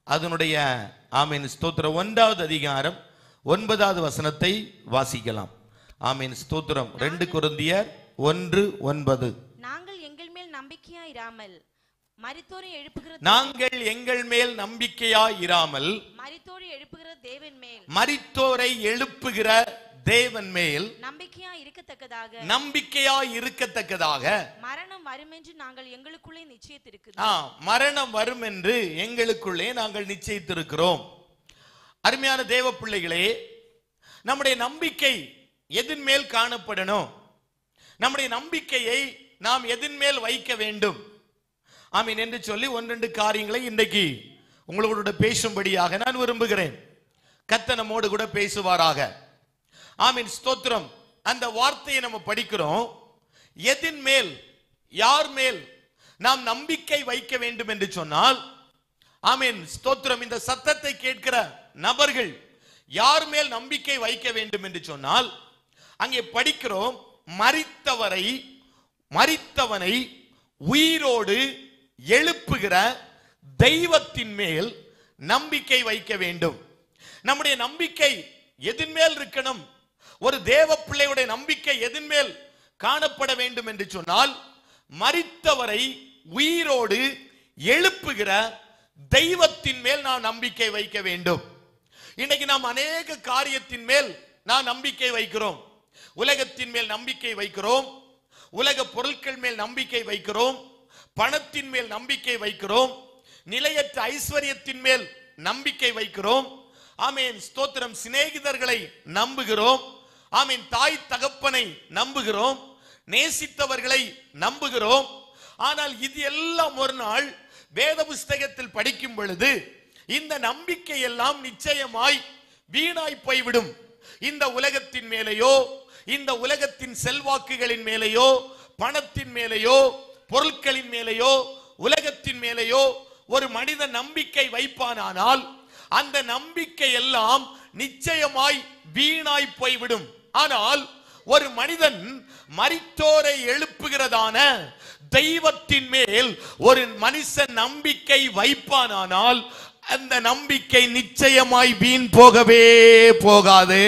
அதனுடைய ஆமீன் ஸ்தோத்திரம் ஒன்றாவது அதிகாரம் ஒன்பதாவது வசனத்தை வாசிக்கலாம் ஆமீன் ஸ்தோத்திரம் ரெண்டு குருந்தியர் ஒன்று ஒன்பது நாங்கள் எங்கள் மேல் நம்பிக்கையாயிராமல் மரித்தோரை எழுப்புகிற நாங்கள் எங்கள் மேல் நம்பிக்கையாய் இராமல் மரித்தோரை எழுப்புகிற தேவன் மேல் மரித்தோரை எழுப்புகிற தேவன் மேல் நம்பிக்கையா இருக்கத்தக்கதாக நம்பிக்கையாய் இருக்கத்தக்கதாக மரணம் வருமென்று நாங்கள் எங்களுக்குள்ளே நிச்சயத்திருக்கு ஆ, மரணம் வரும் என்று எங்களுக்குள்ளே நாங்கள் நிச்சயித்திருக்கிறோம் அருமையான தேவ பிள்ளைகளே நம்முடைய நம்பிக்கை எதின் மேல் காணப்படணும் நம்முடைய நம்பிக்கையை நாம் எதின் மேல் வைக்க வேண்டும் ஆமீன் என்று சொல்லி ஒன்றெண்டு காரியங்களை இன்றைக்கு உங்களோட பேசும்படியாக நான் விரும்புகிறேன் கத்த நம்மோடு கூட பேசுவாராக ஆமீன் ஸ்தோத்திரம் அந்த வார்த்தையை நம்ம படிக்கிறோம் எதின் மேல் யார் மேல் நாம் நம்பிக்கை வைக்க வேண்டும் என்று சொன்னால் ஆமீன் ஸ்தோத்திரம் இந்த சத்தத்தை கேட்கிற நபர்கள் யார் மேல் நம்பிக்கை வைக்க வேண்டும் என்று சொன்னால் அங்கே படிக்கிறோம் மரித்தவரை மரித்தவனை உயிரோடு எழுப்புகிற தெய்வத்தின் மேல் நம்பிக்கை வைக்க வேண்டும் நம்முடைய நம்பிக்கை எதின் மேல் இருக்கணும் ஒரு தேவ பிள்ளையுடைய நம்பிக்கை எதின் மேல் காணப்பட வேண்டும் என்று சொன்னால் மரித்தவரை உயிரோடு எழுப்புகிற தெய்வத்தின் மேல் நாம் நம்பிக்கை வைக்க வேண்டும் இன்னைக்கு நாம் அநேக காரியத்தின் மேல் நாம் நம்பிக்கை வைக்கிறோம் உலகத்தின் மேல் நம்பிக்கை வைக்கிறோம் உலக பொருட்கள் மேல் நம்பிக்கை வைக்கிறோம் பணத்தின் மேல் நம்பிக்கை வைக்கிறோம் நிலையற்ற ஐஸ்வர்யத்தின் மேல் நம்பிக்கை வைக்கிறோம் ஆமீன் ஸ்தோத்திரம் சிநேகிதர்களை நம்புகிறோம் ஆமீன் தாய் தகப்பனை நம்புகிறோம் நேசித்தவர்களை நம்புகிறோம் ஆனால் இது எல்லாம் ஒரு நாள் வேத புஸ்தகத்தில் படிக்கும் பொழுது இந்த நம்பிக்கை எல்லாம் நிச்சயமாய் வீணாய் போய்விடும் இந்த உலகத்தின் மேலேயோ இந்த உலகத்தின் செல்வாக்குகளின் மேலேயோ பணத்தின் மேலேயோ பொருட்களின் மேலேயோ உலகத்தின் மேலேயோ ஒரு மனிதன் நம்பிக்கை வைப்பானானால் அந்த நம்பிக்கை எல்லாம் நிச்சயமாய் வீணாய் போய்விடும் ஆனால் ஒரு மனிதன் மரித்தோரை எழுப்புகிறதான தெய்வத்தின் மேல் ஒரு மனுஷன் நம்பிக்கை வைப்பானானால் அந்த நம்பிக்கை நிச்சயமாய் வீண் போகவே போகாது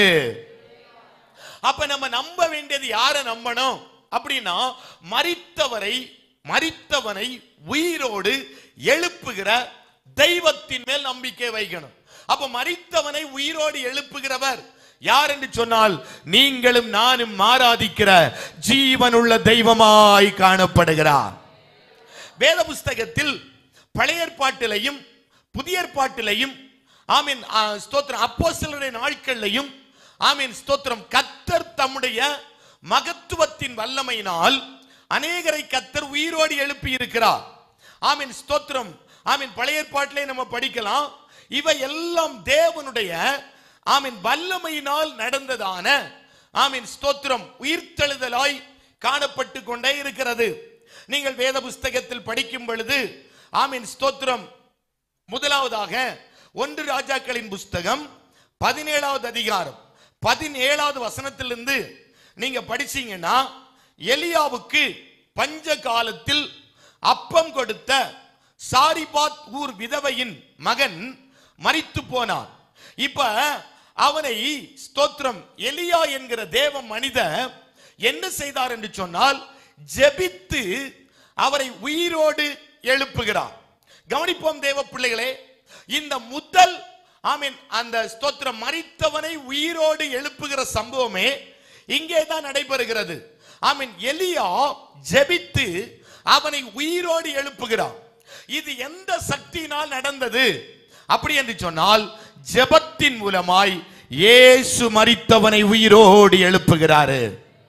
அப்ப நம்ம நம்ப வேண்டியது யாரை நம்பணும் அப்படின்னா மரித்தவரை மரித்தவனை உயிரோடு எழுப்புகிற தெய்வத்தின் மேல் நம்பிக்கை வைக்கணும் அப்ப மரித்தவனை உயிரோடு எழுப்புகிறவர் யார் என்று சொன்னால் நீங்களும் நானும் ஆராதிக்கிற ஜீவனுள்ள தெய்வமாய் காணப்படுகிறார் வேத புஸ்தகத்தில் பழைய ஏற்பாட்டிலையும் புதிய ஏற்பாட்டிலையும் ஆமீன் ஆ, ஸ்தோத்திரம் அப்போஸ்தலருடைய நாட்கள்லையும் ஆமீன் ஸ்தோத்திரம் கத்தர் தம்முடைய மகத்துவத்தின் வல்லமையினால் அநேகரை கத்தர் உயிரோடு எழுப்பி இருக்கிறார் ஆமீன் ஸ்தோத்திரம் ஆமீன் பழைய ஏற்பாட்டிலே நம்ம படிக்கலாம் இவை எல்லாம் தேவனுடைய ஆமீன் வல்லமையினால் நடந்ததான ஆமீன் ஸ்தோத்திரம் உயிர்த்தெழுதலாய் காணப்பட்டு கொண்டே இருக்கிறது நீங்கள் வேத புஸ்தகத்தில் படிக்கும் பொழுது ஆமீன் ஸ்தோத்திரம் முதலாவதாக ஒன்று ராஜாக்களின் புஸ்தகம் பதினேழாவது அதிகாரம் பதினேழாவது வசனத்திலிருந்து நீங்க படிச்சீங்கன்னா எலியாவுக்கு பஞ்ச காலத்தில் அப்பம் கொடுத்த சாரிபாத் ஊர் விதவையின் மகன் மரித்து போனான் இப்ப அவனை ஸ்தோத்திரம் எலியா என்கிற தேவ மனிதர் என்ன செய்தார் என்று சொன்னால் ஜெபித்து அவரை உயிரோடு எழுப்புகிறார் கவனிப்போம் தேவ பிள்ளைகளே இந்த முதல் ஆமீன் அந்த ஸ்தோத்திரம் மரித்தவனை உயிரோடு எழுப்புகிற சம்பவமே இங்கே தான் நடைபெறுகிறது ஆமீன் எலியா ஜெபித்து அவனை உயிரோடு எழுப்புகிறான் இது எந்த சக்தியினால் நடந்தது அப்படி என்று சொன்னால் ஜெபத்தின் மூலமாய் இயேசு மரித்தவனை உயிரோடு எழுப்புகிறாரு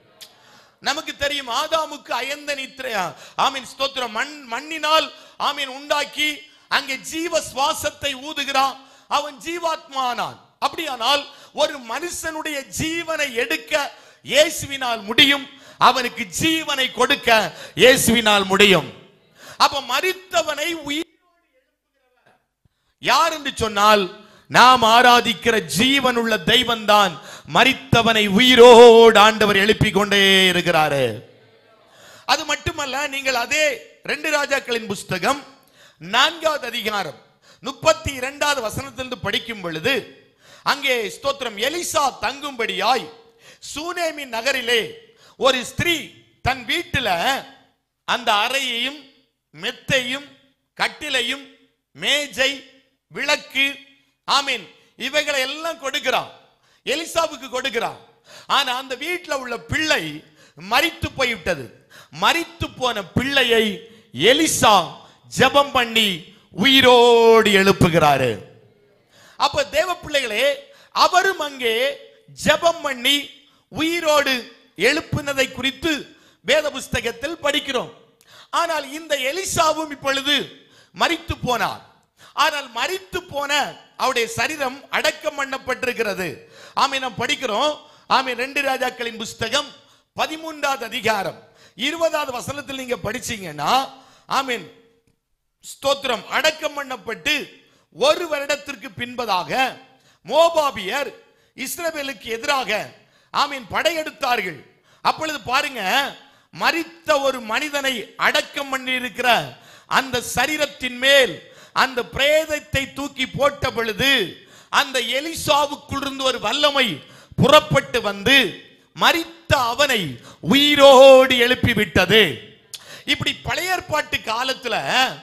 நமக்கு தெரியும் ஆதாமுக்கு அயந்த நித்திரை ஆமீன் ஸ்தோத்திரம் மண் மண்ணினால் ஆமீன் உண்டாக்கி அங்கே ஜீவ சுவாசத்தை ஊதுகிறான் அவன் ஜீவாத்மானான் அப்படியானால் ஒரு மனுஷனுடைய ஜீவனை எடுக்க இயேசுவினால் முடியும் அவனுக்கு ஜீவனை கொடுக்க இயேசுவினால் முடியும் அப்ப மரித்தவனை உயிர் யார் என்று சொன்னால் நாம் ஆராதிக்கிற ஜீவனுள்ள தெய்வம் தான் மரித்தவனை உயிரோடு ஆண்டவர் எழுப்பிக் கொண்டே இருக்கிறாரு அது மட்டுமல்ல நீங்கள் அதே ரெண்டு ராஜாக்களின் புஸ்தகம் நான்காவது அதிகாரம் முப்பத்தி இரண்டாவது வசனத்திலிருந்து படிக்கும் பொழுது அங்கே ஸ்தோத்திரம் எலிசா தங்கும்படியாய் சூனேமின் நகரிலே ஒரு ஸ்திரீ தன் வீட்டுல அந்த அறையையும் மெத்தையும் கட்டிலையும் மேஜை விளக்கு ஆமீன் இவைகளை எல்லாம் கொடுக்கிறான் எலிசாவுக்கு கொடுக்கிறான் ஆனா அந்த வீட்டுல உள்ள பிள்ளை மரித்து போய்விட்டது மரித்து போன பிள்ளையை எலிசா ஜெபம் பண்ணி உயிரோடு எழுப்புகிறாரு அப்ப தேவ பிள்ளைகளே அவரும் அங்கே ஜெபம் பண்ணி உயிரோடு எழுப்பினதை குறித்து வேத புஸ்தகத்தில் படிக்கிறோம் ஆனால் இந்த எலிசாவும் இப்பொழுது மரித்து போனார் ஆனால் மரித்து போன அவருடைய சரீரம் அடக்கம் பண்ணப்பட்டிருக்கிறது ஆமை நாம் படிக்கிறோம் ஆமை ரெண்டு ராஜாக்களின் புஸ்தகம் பதிமூன்றாவது அதிகாரம் இருபதாவது வசனத்தில் நீங்க படிச்சீங்கன்னா ஆமீன் ஸ்தோத்திரம் அடக்கம் பண்ணப்பட்டு ஒரு வருடத்திற்கு பின்பதாக மோபாபியர் இஸ்ரவேலுக்கு எதிராக ஆமீன் படையெடுத்தார்கள் அப்பொழுது பாருங்க மரித்த ஒரு மனிதனை அடக்கம் பண்ணி இருக்கிற அந்த சரீரத்தின் மேல் அந்த பிரேதத்தை தூக்கி போட்ட பொழுது அந்த எலிசாவுக்குள்ளிருந்து ஒரு வல்லமை புறப்பட்டு வந்து மரித்த அவனை உயிரோடு எழுப்பி விட்டது இப்படி பழைய ஏற்பாட்டு காலத்துல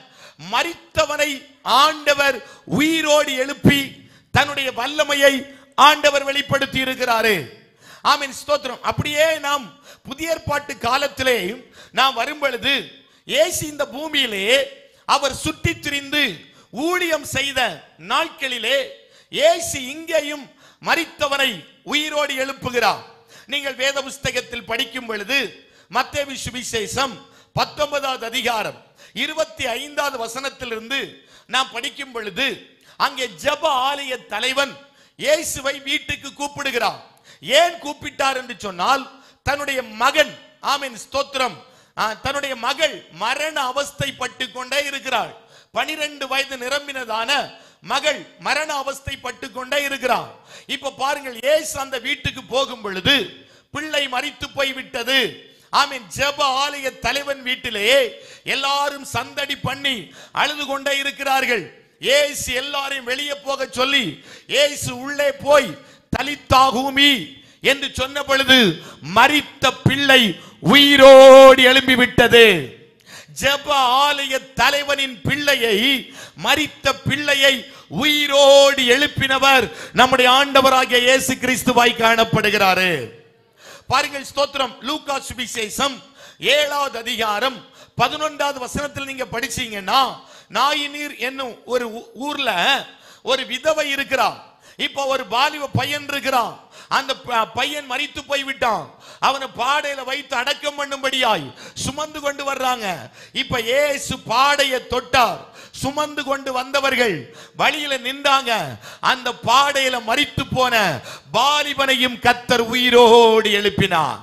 மரித்தவனை ஆண்டவர் உயிரோடு எழுப்பி தன்னுடைய வல்லமையை ஆண்டவர் வெளிப்படுத்தி இருக்கிறாரு ஆமீன் ஸ்தோத்திரம் அப்படியே நாம் புதிய ஏற்பாட்டு காலத்திலே நாம் வரும் பொழுது இயேசு இந்த பூமியிலே அவர் சுற்றித் திரிந்து ஊழியம் செய்த நாட்களிலே இயேசு இங்கேயும் மரித்தவனை உயிரோடு எழுப்புகிறார் நீங்கள் வேத புஸ்தகத்தில் படிக்கும் பொழுது மத்தேவி சுவிசேஷம் பத்தொன்பதாவது அதிகாரம் இருபத்தி ஐந்தாவது வசனத்திலிருந்து நாம் படிக்கும் பொழுது அங்கே ஜெப ஆலய தலைவன் இயேசுவை வீட்டுக்கு கூப்பிடுகிறான் ஏன் கூப்பிட்டார் என்று சொன்னால் தன்னுடைய மகன் ஆமீன் ஸ்தோத்திரம் ஆ, தன்னுடைய மகள் மரண அவஸ்தைப்பட்டு கொண்டே இருக்கிறாள் பனிரெண்டு வயது நிரம்பினதான மகள் மரண அவஸ்தைப்பட்டு கொண்டே இருக்கிறான் இப்ப பாருங்கள் ஏசு அந்த வீட்டுக்கு போகும் பொழுது பிள்ளை மரித்து போய் விட்டது ஆமீன் ஜெப ஆலய தலைவன் வீட்டிலே எல்லாரும் சந்தடி பண்ணி அழுது கொண்டே இருக்கிறார்கள் ஏசு எல்லாரையும் வெளியே போக சொல்லி ஏசு உள்ளே போய் தலித்தாகூமி என்று சொன்ன பொழுது மரித்த பிள்ளை உயிரோடு எழும்பி விட்டது ஜெப ஆலய தலைவனின் பிள்ளையை மரித்த பிள்ளையை உயிரோடு எழுப்பினவர் நம்முடைய ஆண்டவராகிய இயேசு கிறிஸ்துவாய் காணப்படுகிறாரு பாருங்கள் ஸ்தோத்திரம் லூக்கா சுவிசேஷம் ஏழாவது அதிகாரம் பதினொன்றாவது வசனத்தில் நீங்க படிச்சீங்கன்னா நாயினீர் என்னும் ஒரு ஊ- ஊர்ல ஒரு விதவை இருக்கிறா இப்ப ஒரு பாலிவ பையன் இருக்கிறான் அந்த ப- பையன் மரித்து போய் விட்டான் அவனை பாடையில வைத்து அடக்கம் பண்ணும்படியாய் சுமந்து கொண்டு வர்றாங்க இப்ப ஏசு பாடையை தொட்டார் சுமந்து கொண்டு வந்தவர்கள் வழியில நின்றாங்க அந்த பாடையில மரித்து போன பாலிபனையும் கத்தர் உயிரோடு எழுப்பினார்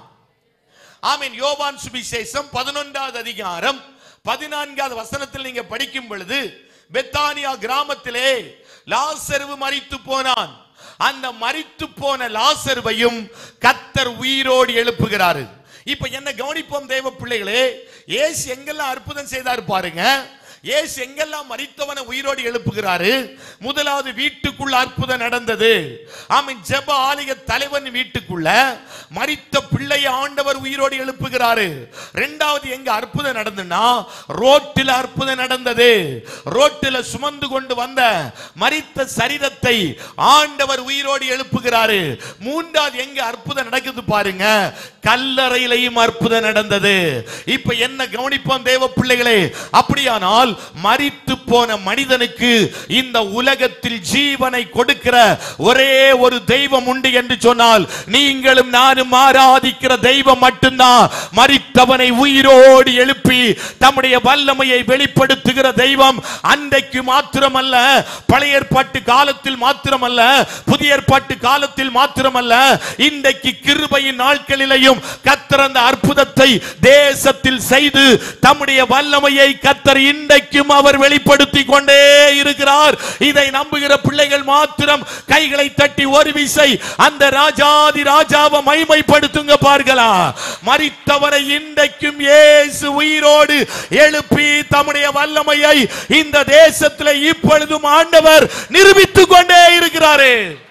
ஆமீன் யோவான் சுவிசேஷம் பதினொன்றாவது அதிகாரம் பதினான்காவது வசனத்தில் நீங்க படிக்கும் பொழுது பெத்தானியா கிராமத்திலே லாசருவு மரித்து போனான் அந்த மரித்து போன லாசருவையும் கத்தர் உயிரோடு எழுப்புகிறாரு இப்ப என்ன கவனிப்போம் தேவ பிள்ளைகளே ஏசு எங்கெல்லாம் அற்புதம் செய்தார் பாருங்க ஏசு எங்கெல்லாம் மரித்தவனை உயிரோடு எழுப்புகிறாரு முதலாவது வீட்டுக்குள்ள அற்புதம் நடந்தது ஆமீன் ஜெப ஆலய தலைவன் வீட்டுக்குள்ள மரித்த பிள்ளையை ஆண்டவர் உயிரோடு எழுப்புகிறாரு ரெண்டாவது எங்க அற்புதம் நடந்துன்னா ரோட்டில் அற்புதம் நடந்தது ரோட்டில் சுமந்து கொண்டு வந்த மரித்த சரீரத்தை ஆண்டவர் உயிரோடு எழுப்புகிறாரு மூன்றாவது எங்க அற்புதம் நடக்குது பாருங்க கல்லறையிலையும் அற்புதம் நடந்தது இப்ப என்ன கவனிப்போம் தேவ பிள்ளைகளே அப்படியானால் மரித்து போன மனிதனுக்கு இந்த உலகத்தில் ஜீவனை கொடுக்கிற ஒரே ஒரு தெய்வம் உண்டு என்று சொன்னால் நீங்களும் நானும் ஆராதிக்கிற தெய்வம் மட்டும்தான் மரித்தவனை உயிரோடு எழுப்பி தம்முடைய வல்லமையை வெளிப்படுத்துகிற தெய்வம் அன்றைக்கு மாத்திரமல்ல பழைய ஏற்பாட்டு காலத்தில் மாத்திரமல்ல புதிய ஏற்பாட்டு காலத்தில் மாத்திரமல்ல இன்றைக்கு கிருபையின் நாட்களிலேயும் கத்தர் அந்த அற்புதத்தை தேசத்தில் செய்து தம்முடைய வல்லமையை கத்தர் இன்றைக்கு இன்றைக்கும் அவர் வெளிப்படுத்தி கொண்டே இருக்கிறார் இதை நம்புகிற பிள்ளைகள் மாத்திரம் கைகளை தட்டி ஒரு விசை அந்த ராஜாதி ராஜாவை மைமைப்படுத்துங்க பார்க்கலாம் மரித்தவரை இன்றைக்கும் இயேசு உயிரோடு எழுப்பி தம்முடைய வல்லமையை இந்த தேசத்தில் இப்பொழுதும் ஆண்டவர் நிரூபித்துக் கொண்டே இருக்கிறாரு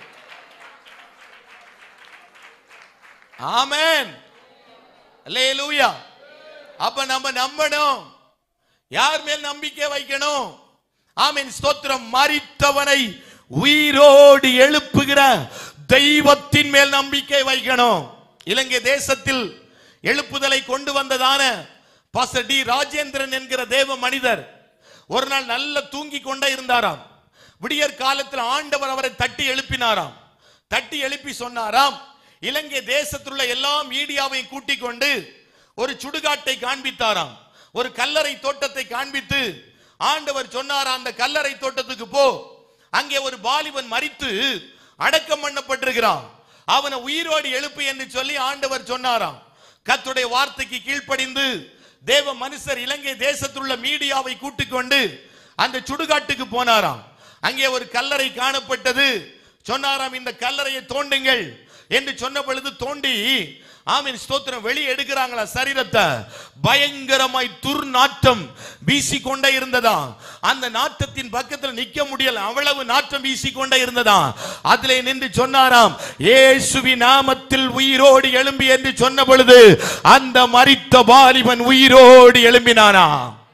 ஆமென் அல்லேலூயா அப்ப நம்ம நம்பணும் யார் மேல் நம்பிக்கை வைக்கணும் ஆமென் ஸ்தோத்திரம் மரித்தவனை உயிரோடு எழுப்புகிற தெய்வத்தின் மேல் நம்பிக்கை வைக்கணும் இலங்கை தேசத்தில் எழுப்புதலை கொண்டு வந்ததான பாஸ்டர் டி ராஜேந்திரன் என்கிற தேவ மனிதர் ஒரு நாள் நல்ல தூங்கி கொண்டே இருந்தாராம் விடியற் காலத்தில் ஆண்டவர் அவரை தட்டி எழுப்பினாராம் தட்டி எழுப்பி சொன்னாராம் இலங்கை தேசத்தில் உள்ள எல்லா மீடியாவையும் கூட்டிக் கொண்டு ஒரு சுடுகாட்டை காண்பித்தாராம் ஒரு கல்லறை தோட்டத்தை காண்பித்து ஆண்டவர் சொன்னாராம் அந்த கல்லறை தோட்டத்துக்கு போ அங்கே ஒரு பாலிபன் மரித்து அடக்கம் பண்ணப்பட்டிருக்கிறான் அவனை உயிரோடு எழுப்பு என்று சொல்லி ஆண்டவர் சொன்னாராம் கர்த்தருடைய வார்த்தைக்கு கீழ்ப்படிந்து தேவ மனுஷர் இலங்கை தேசத்தில் உள்ள மீடியாவை கூட்டிக் கொண்டு அந்த சுடுகாட்டுக்கு போனாராம் அங்கே ஒரு கல்லறை காணப்பட்டது சொன்னாராம் இந்த கல்லறையை தோண்டுங்கள் என்று சொன்ன பொழுது தோண்டி ஆமீன் ஸ்தோத்திரம் வெளியே எடுக்கிறாங்களா சரீரத்தை பயங்கரமாய் துர்நாற்றம் வீசிக்கொண்டே இருந்ததா அந்த நாற்றத்தின் பக்கத்தில் நிக்க முடியல அவ்வளவு நாற்றம் வீசிக்கொண்டே இருந்ததா அதிலே நின்று சொன்னாராம் இயேசுவி நாமத்தில் உயிரோடு எழும்பி என்று சொன்ன பொழுது அந்த மரித்த வாலிபன் உயிரோடு எழும்பினானா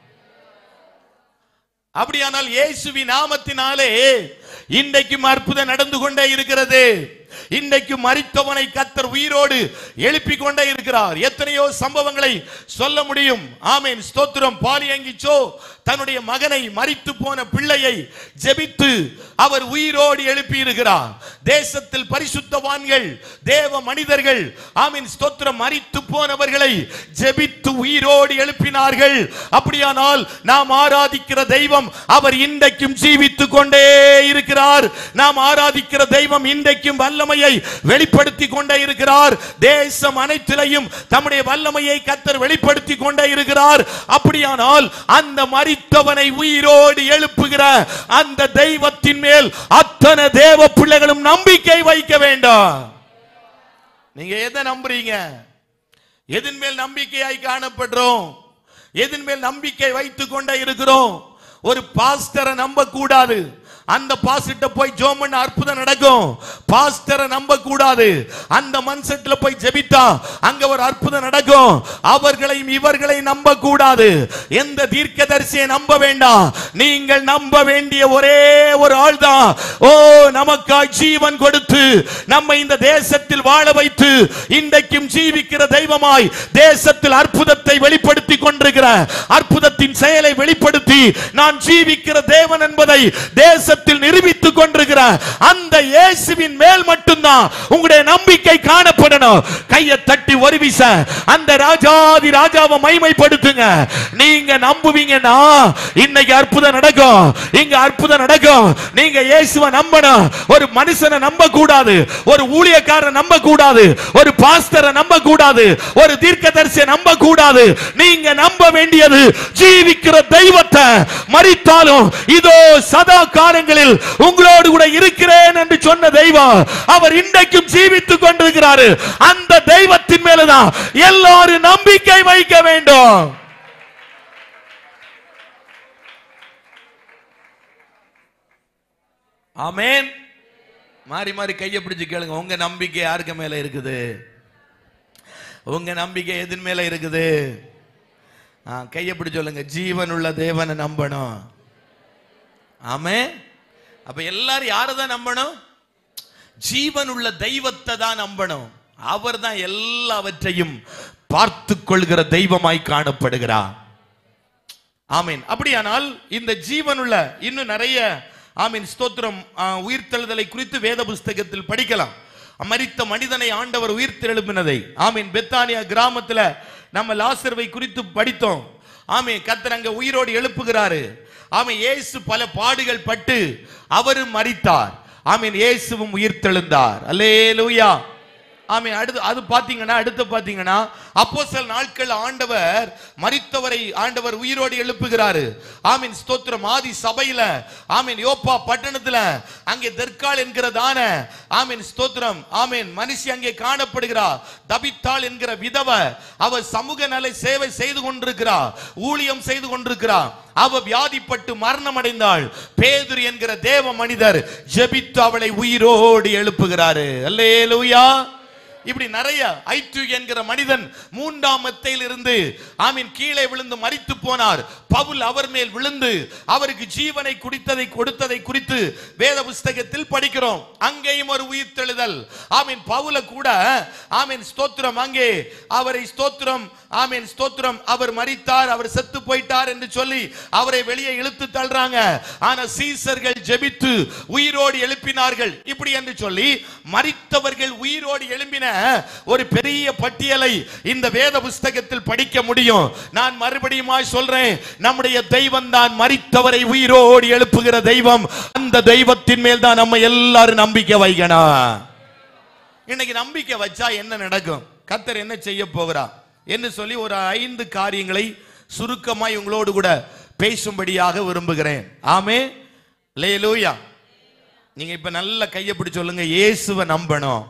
அப்படியானால் இயேசுவி நாமத்தினாலே இன்றைக்கும் அற்புதம் நடந்து கொண்டே இருக்கிறது இன்றைக்கு மரித்தவனை கத்தர் உயிரோடு எழுப்பிக் கொண்டே இருக்கிறார் எத்தனையோ சம்பவங்களை சொல்ல முடியும் ஆமேன் ஸ்தோத்திரம் பாலியங்கிச்சோ தன்னுடைய மகனை மரித்து போன பிள்ளையை ஜெபித்து அவர் உயிரோடு எழுப்பி இருக்கிறார் தேசத்தில் பரிசுத்தவான்கள் தேவ மனிதர்கள் ஆமீன் ஸ்தோத்திரம் மரித்து போனவர்களை ஜெபித்து உயிரோடு எழுப்பினார்கள் அப்படியானால் நாம் ஆராதிக்கிற தெய்வம் அவர் இன்றைக்கும் ஜீவித்துக் கொண்டே இருக்கிறார் நாம் ஆராதிக்கிற தெய்வம் இன்றைக்கும் வல்லமையை வெளிப்படுத்தி கொண்டே இருக்கிறார் தேசம் அனைத்திலையும் தம்முடைய வல்லமையை கத்தர் வெளிப்படுத்தி கொண்டே இருக்கிறார் அப்படியானால் அந்த மரித்தவனை உயிரோடு எழுப்புகிற அந்த தெய்வத்தின் மேல் அத்தனை தேவ பிள்ளைகளும் நம்பிக்கை வைக்க வேண்டும் நீங்க எதை நம்புறீங்க எதன் மேல் நம்பிக்கையாய் காணப்படுறோம் எதன் மேல் நம்பிக்கை வைத்துக் கொண்டே இருக்கிறோம் ஒரு பாஸ்டரை நம்ப கூடாது அந்த பாஸ்டர்ட்ட போய் ஜோம் பண்ண அற்புதம் நடக்கும் பாஸ்டரை நம்ப கூடாது அந்த மன்செட்ல போய் ஜெபித்தா அங்க ஒரு அற்புதம் நடக்கும் அவர்களையும் இவர்களை நம்ப கூடாது எந்த தீர்க்கதரிசியை நம்ப வேண்டாம் நீங்கள் நம்ப வேண்டிய ஒரே ஒரு ஆள் தான் ஓ நமக்காய் ஜீவன் கொடுத்து நம்மை இந்த தேசத்தில் வாழ வைத்து இன்றைக்கும் ஜீவிக்கிற தெய்வமாய் தேசத்தில் அற்புதத்தை வெளிப்படுத்தி கொண்டிருக்கிற அற்புதத்தின் செயலை வெளிப்படுத்தி நான் ஜீவிக்கிற தேவன் என்பதை தேசத்தில் நிரூபித்துக் கொண்டிருக்கிற அந்த இயேசுவின் மேல் மட்டும்தான் உங்களுடைய நம்பிக்கை காணப்படணும் கையை தட்டி ஒரு விச அந்த ராஜாதி ராஜாவை மைமைப்படுத்துங்க நீங்க நம்புவீங்கன்னா இன்னைக்கு அற்புதம் நடக்கும் இங்க அற்புதம் நடக்கும் நீங்க இயேசுவை நம்பணும் ஒரு மனுஷனை நம்ப கூடாது ஒரு ஊழியக்காரரை நம்ப கூடாது ஒரு பாஸ்டரை நம்ப கூடாது ஒரு தீர்க்கதரிசியை நம்ப கூடாது நீங்க நம்ப வேண்டியது ஜீவிக்கிற தெய்வத்தை மறித்தாலும் இதோ சதா காலங்களில் உங்களோடு கூட இருக்கிறேன் என்று சொன்ன தெய்வம் அவர் இன்றைக்கும் ஜீவித்துக் கொண்டிருக்கிறாரு அந்த தெய்வத்தின் மேலதான் எல்லாரும் நம்பிக்கை வைக்க வேண்டும் ஆமென் மாறி மாறி கையை பிடிச்சு கேளுங்க உங்க நம்பிக்கை யாருக்கு மேல இருக்குது உங்க நம்பிக்கை எதன் மேல இருக்குது ஆ, கையை பிடிச்சு சொல்லுங்க ஜீவன் உள்ள தேவனை நம்பணும் ஆமே அப்ப எல்லாரும் யாரை தான் நம்பணும் ஜீவன் உள்ள தெய்வத்தை தான் நம்பணும் அவர் தான் எல்லாவற்றையும் பார்த்து கொள்கிற தெய்வமாய் காணப்படுகிறார் ஆமீன் அப்படியானால் இந்த ஜீவனுள்ள இன்னும் நிறைய ஆமீன் ஸ்தோத்திரம் ஆ, உயிர்த்தெழுதலை குறித்து வேத புஸ்தகத்தில் படிக்கலாம் மரித்த மனிதனை ஆண்டவர் உயிர்த்தெழுப்பினதை ஆமீன் பெத்தானியா கிராமத்துல நம்ம லாசர்வை குறித்து படித்தோம் ஆமே கத்தர் அங்க உயிரோடு எழுப்புகிறாரு ஆமே இயேசு பல பாடுகள் பட்டு அவரும் மரித்தார் ஆமீன் இயேசுவும் உயிர்த்தெழுந்தார் அல்லேலூயா ஆமென் அடுத்து அது பாத்தீங்கன்னா அடுத்து பாத்தீங்கன்னா அப்போஸ்தல நாட்கள் ஆண்டவர் மரித்தவரை ஆண்டவர் உயிரோடு எழுப்புகிறாரு ஆமீன் ஸ்தோத்திரம் ஆதி சபையில ஆமீன் யோப்பா பட்டணத்துல அங்கே தெற்கால் என்கிறதான ஆமீன் ஸ்தோத்திரம் ஆமீன் மனுஷி அங்கே காணப்படுகிறார் தபித்தாள் என்கிற விதவ அவர் சமூக நல சேவை செய்து கொண்டிருக்கிறார் ஊழியம் செய்து கொண்டிருக்கிறார் அவ வியாதிப்பட்டு மரணம் அடைந்தாள் பேதுரு என்கிற தேவ மனிதர் ஜெபித்து அவளை உயிரோடு எழுப்புகிறாரு அல்லேலூயா இப்படி நிறைய ஐட்டு என்கிற மனிதன் மூன்றாம் மெத்தையில் இருந்து ஆமீன் கீழே விழுந்து மரித்து போனார் பவுல் அவர் மேல் விழுந்து அவருக்கு ஜீவனை குடித்ததை கொடுத்ததை குறித்து வேத புஸ்தகத்தில் படிக்கிறோம் அங்கேயும் ஒரு உயிர்த்தெழுதல் ஆமீன் பவுல கூட ஆமீன் ஸ்தோத்திரம் அங்கே அவரை ஸ்தோத்திரம் ஆமீன் ஸ்தோத்திரம் அவர் மரித்தார் அவர் செத்து போயிட்டார் என்று சொல்லி அவரை வெளியே இழுத்து தள்ளுறாங்க ஆனா சீசர்கள் ஜெபித்து உயிரோடு எழுப்பினார்கள் இப்படி என்று சொல்லி மரித்தவர்கள் உயிரோடு எழும்பின ஒரு பெரிய பட்டியலை இந்த வேத புஸ்தகத்தில் படிக்க முடியும் நான் மறுபடியும் சொல்றேன் நம்முடைய தெய்வம் தான் மரித்தவரை உயிரோடு எழுப்புகிற தெய்வம் அந்த தெய்வத்தின் மேல் தான் நம்ம எல்லாரும் நம்பிக்கை வைக்கணும் இன்னைக்கு நம்பிக்கை வச்சா என்ன நடக்கும் கத்தர் என்ன செய்ய போகிறா என்று சொல்லி ஒரு ஐந்து காரியங்களை சுருக்கமாய் உங்களோடு கூட பேசும்படியாக விரும்புகிறேன் ஆமே லேலூயா நீங்க இப்ப நல்ல கையை பிடிச்சு சொல்லுங்க இயேசுவை நம்பணும்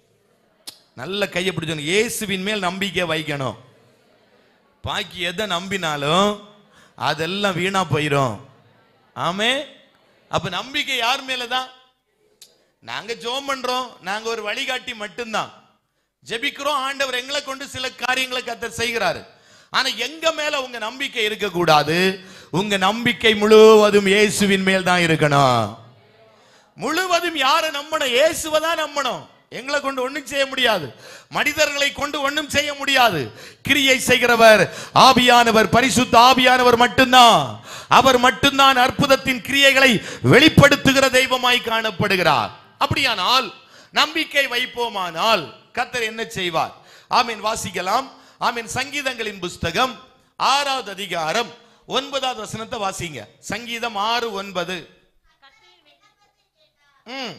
நல்ல கையை பிடிச்சு சொல்லுங்க இயேசுவின் மேல் நம்பிக்கை வைக்கணும் பாக்கி எதை நம்பினாலும் அதெல்லாம் வீணா போயிடும் ஆமே அப்ப நம்பிக்கை யார் மேலதான் நாங்க ஜோம் பண்றோம் நாங்க ஒரு வழிகாட்டி மட்டும்தான் ஜெபிக்கிறோம் ஆண்டவர் எங்களை கொண்டு சில காரியங்களை கத்தர் செய்கிறாரு ஆனா எங்க மேல உங்க நம்பிக்கை இருக்க கூடாது உங்க நம்பிக்கை முழுவதும் இயேசுவின் மேல் தான் இருக்கணும் முழுவதும் யாரை நம்பணும் இயேசுவை தான் நம்பணும் எங்களை கொண்டு ஒண்ணும் செய்ய முடியாது மனிதர்களை கொண்டு ஒண்ணும் செய்ய முடியாது கிரியை செய்கிறவர் ஆவியானவர் பரிசுத்த ஆவியானவர் மட்டும்தான் அவர் மட்டும்தான் அற்புதத்தின் கிரியைகளை வெளிப்படுத்துகிற தெய்வமாய் காணப்படுகிறார் அப்படியானால் நம்பிக்கை வைப்போமானால் கத்தர் என்ன செய்வார் ஆமீன் வாசிக்கலாம் ஆமீன் சங்கீதங்களின் புஸ்தகம் ஆறாவது அதிகாரம் ஒன்பதாவது வசனத்தை வாசிங்க சங்கீதம் ஆறு ஒன்பது ம்.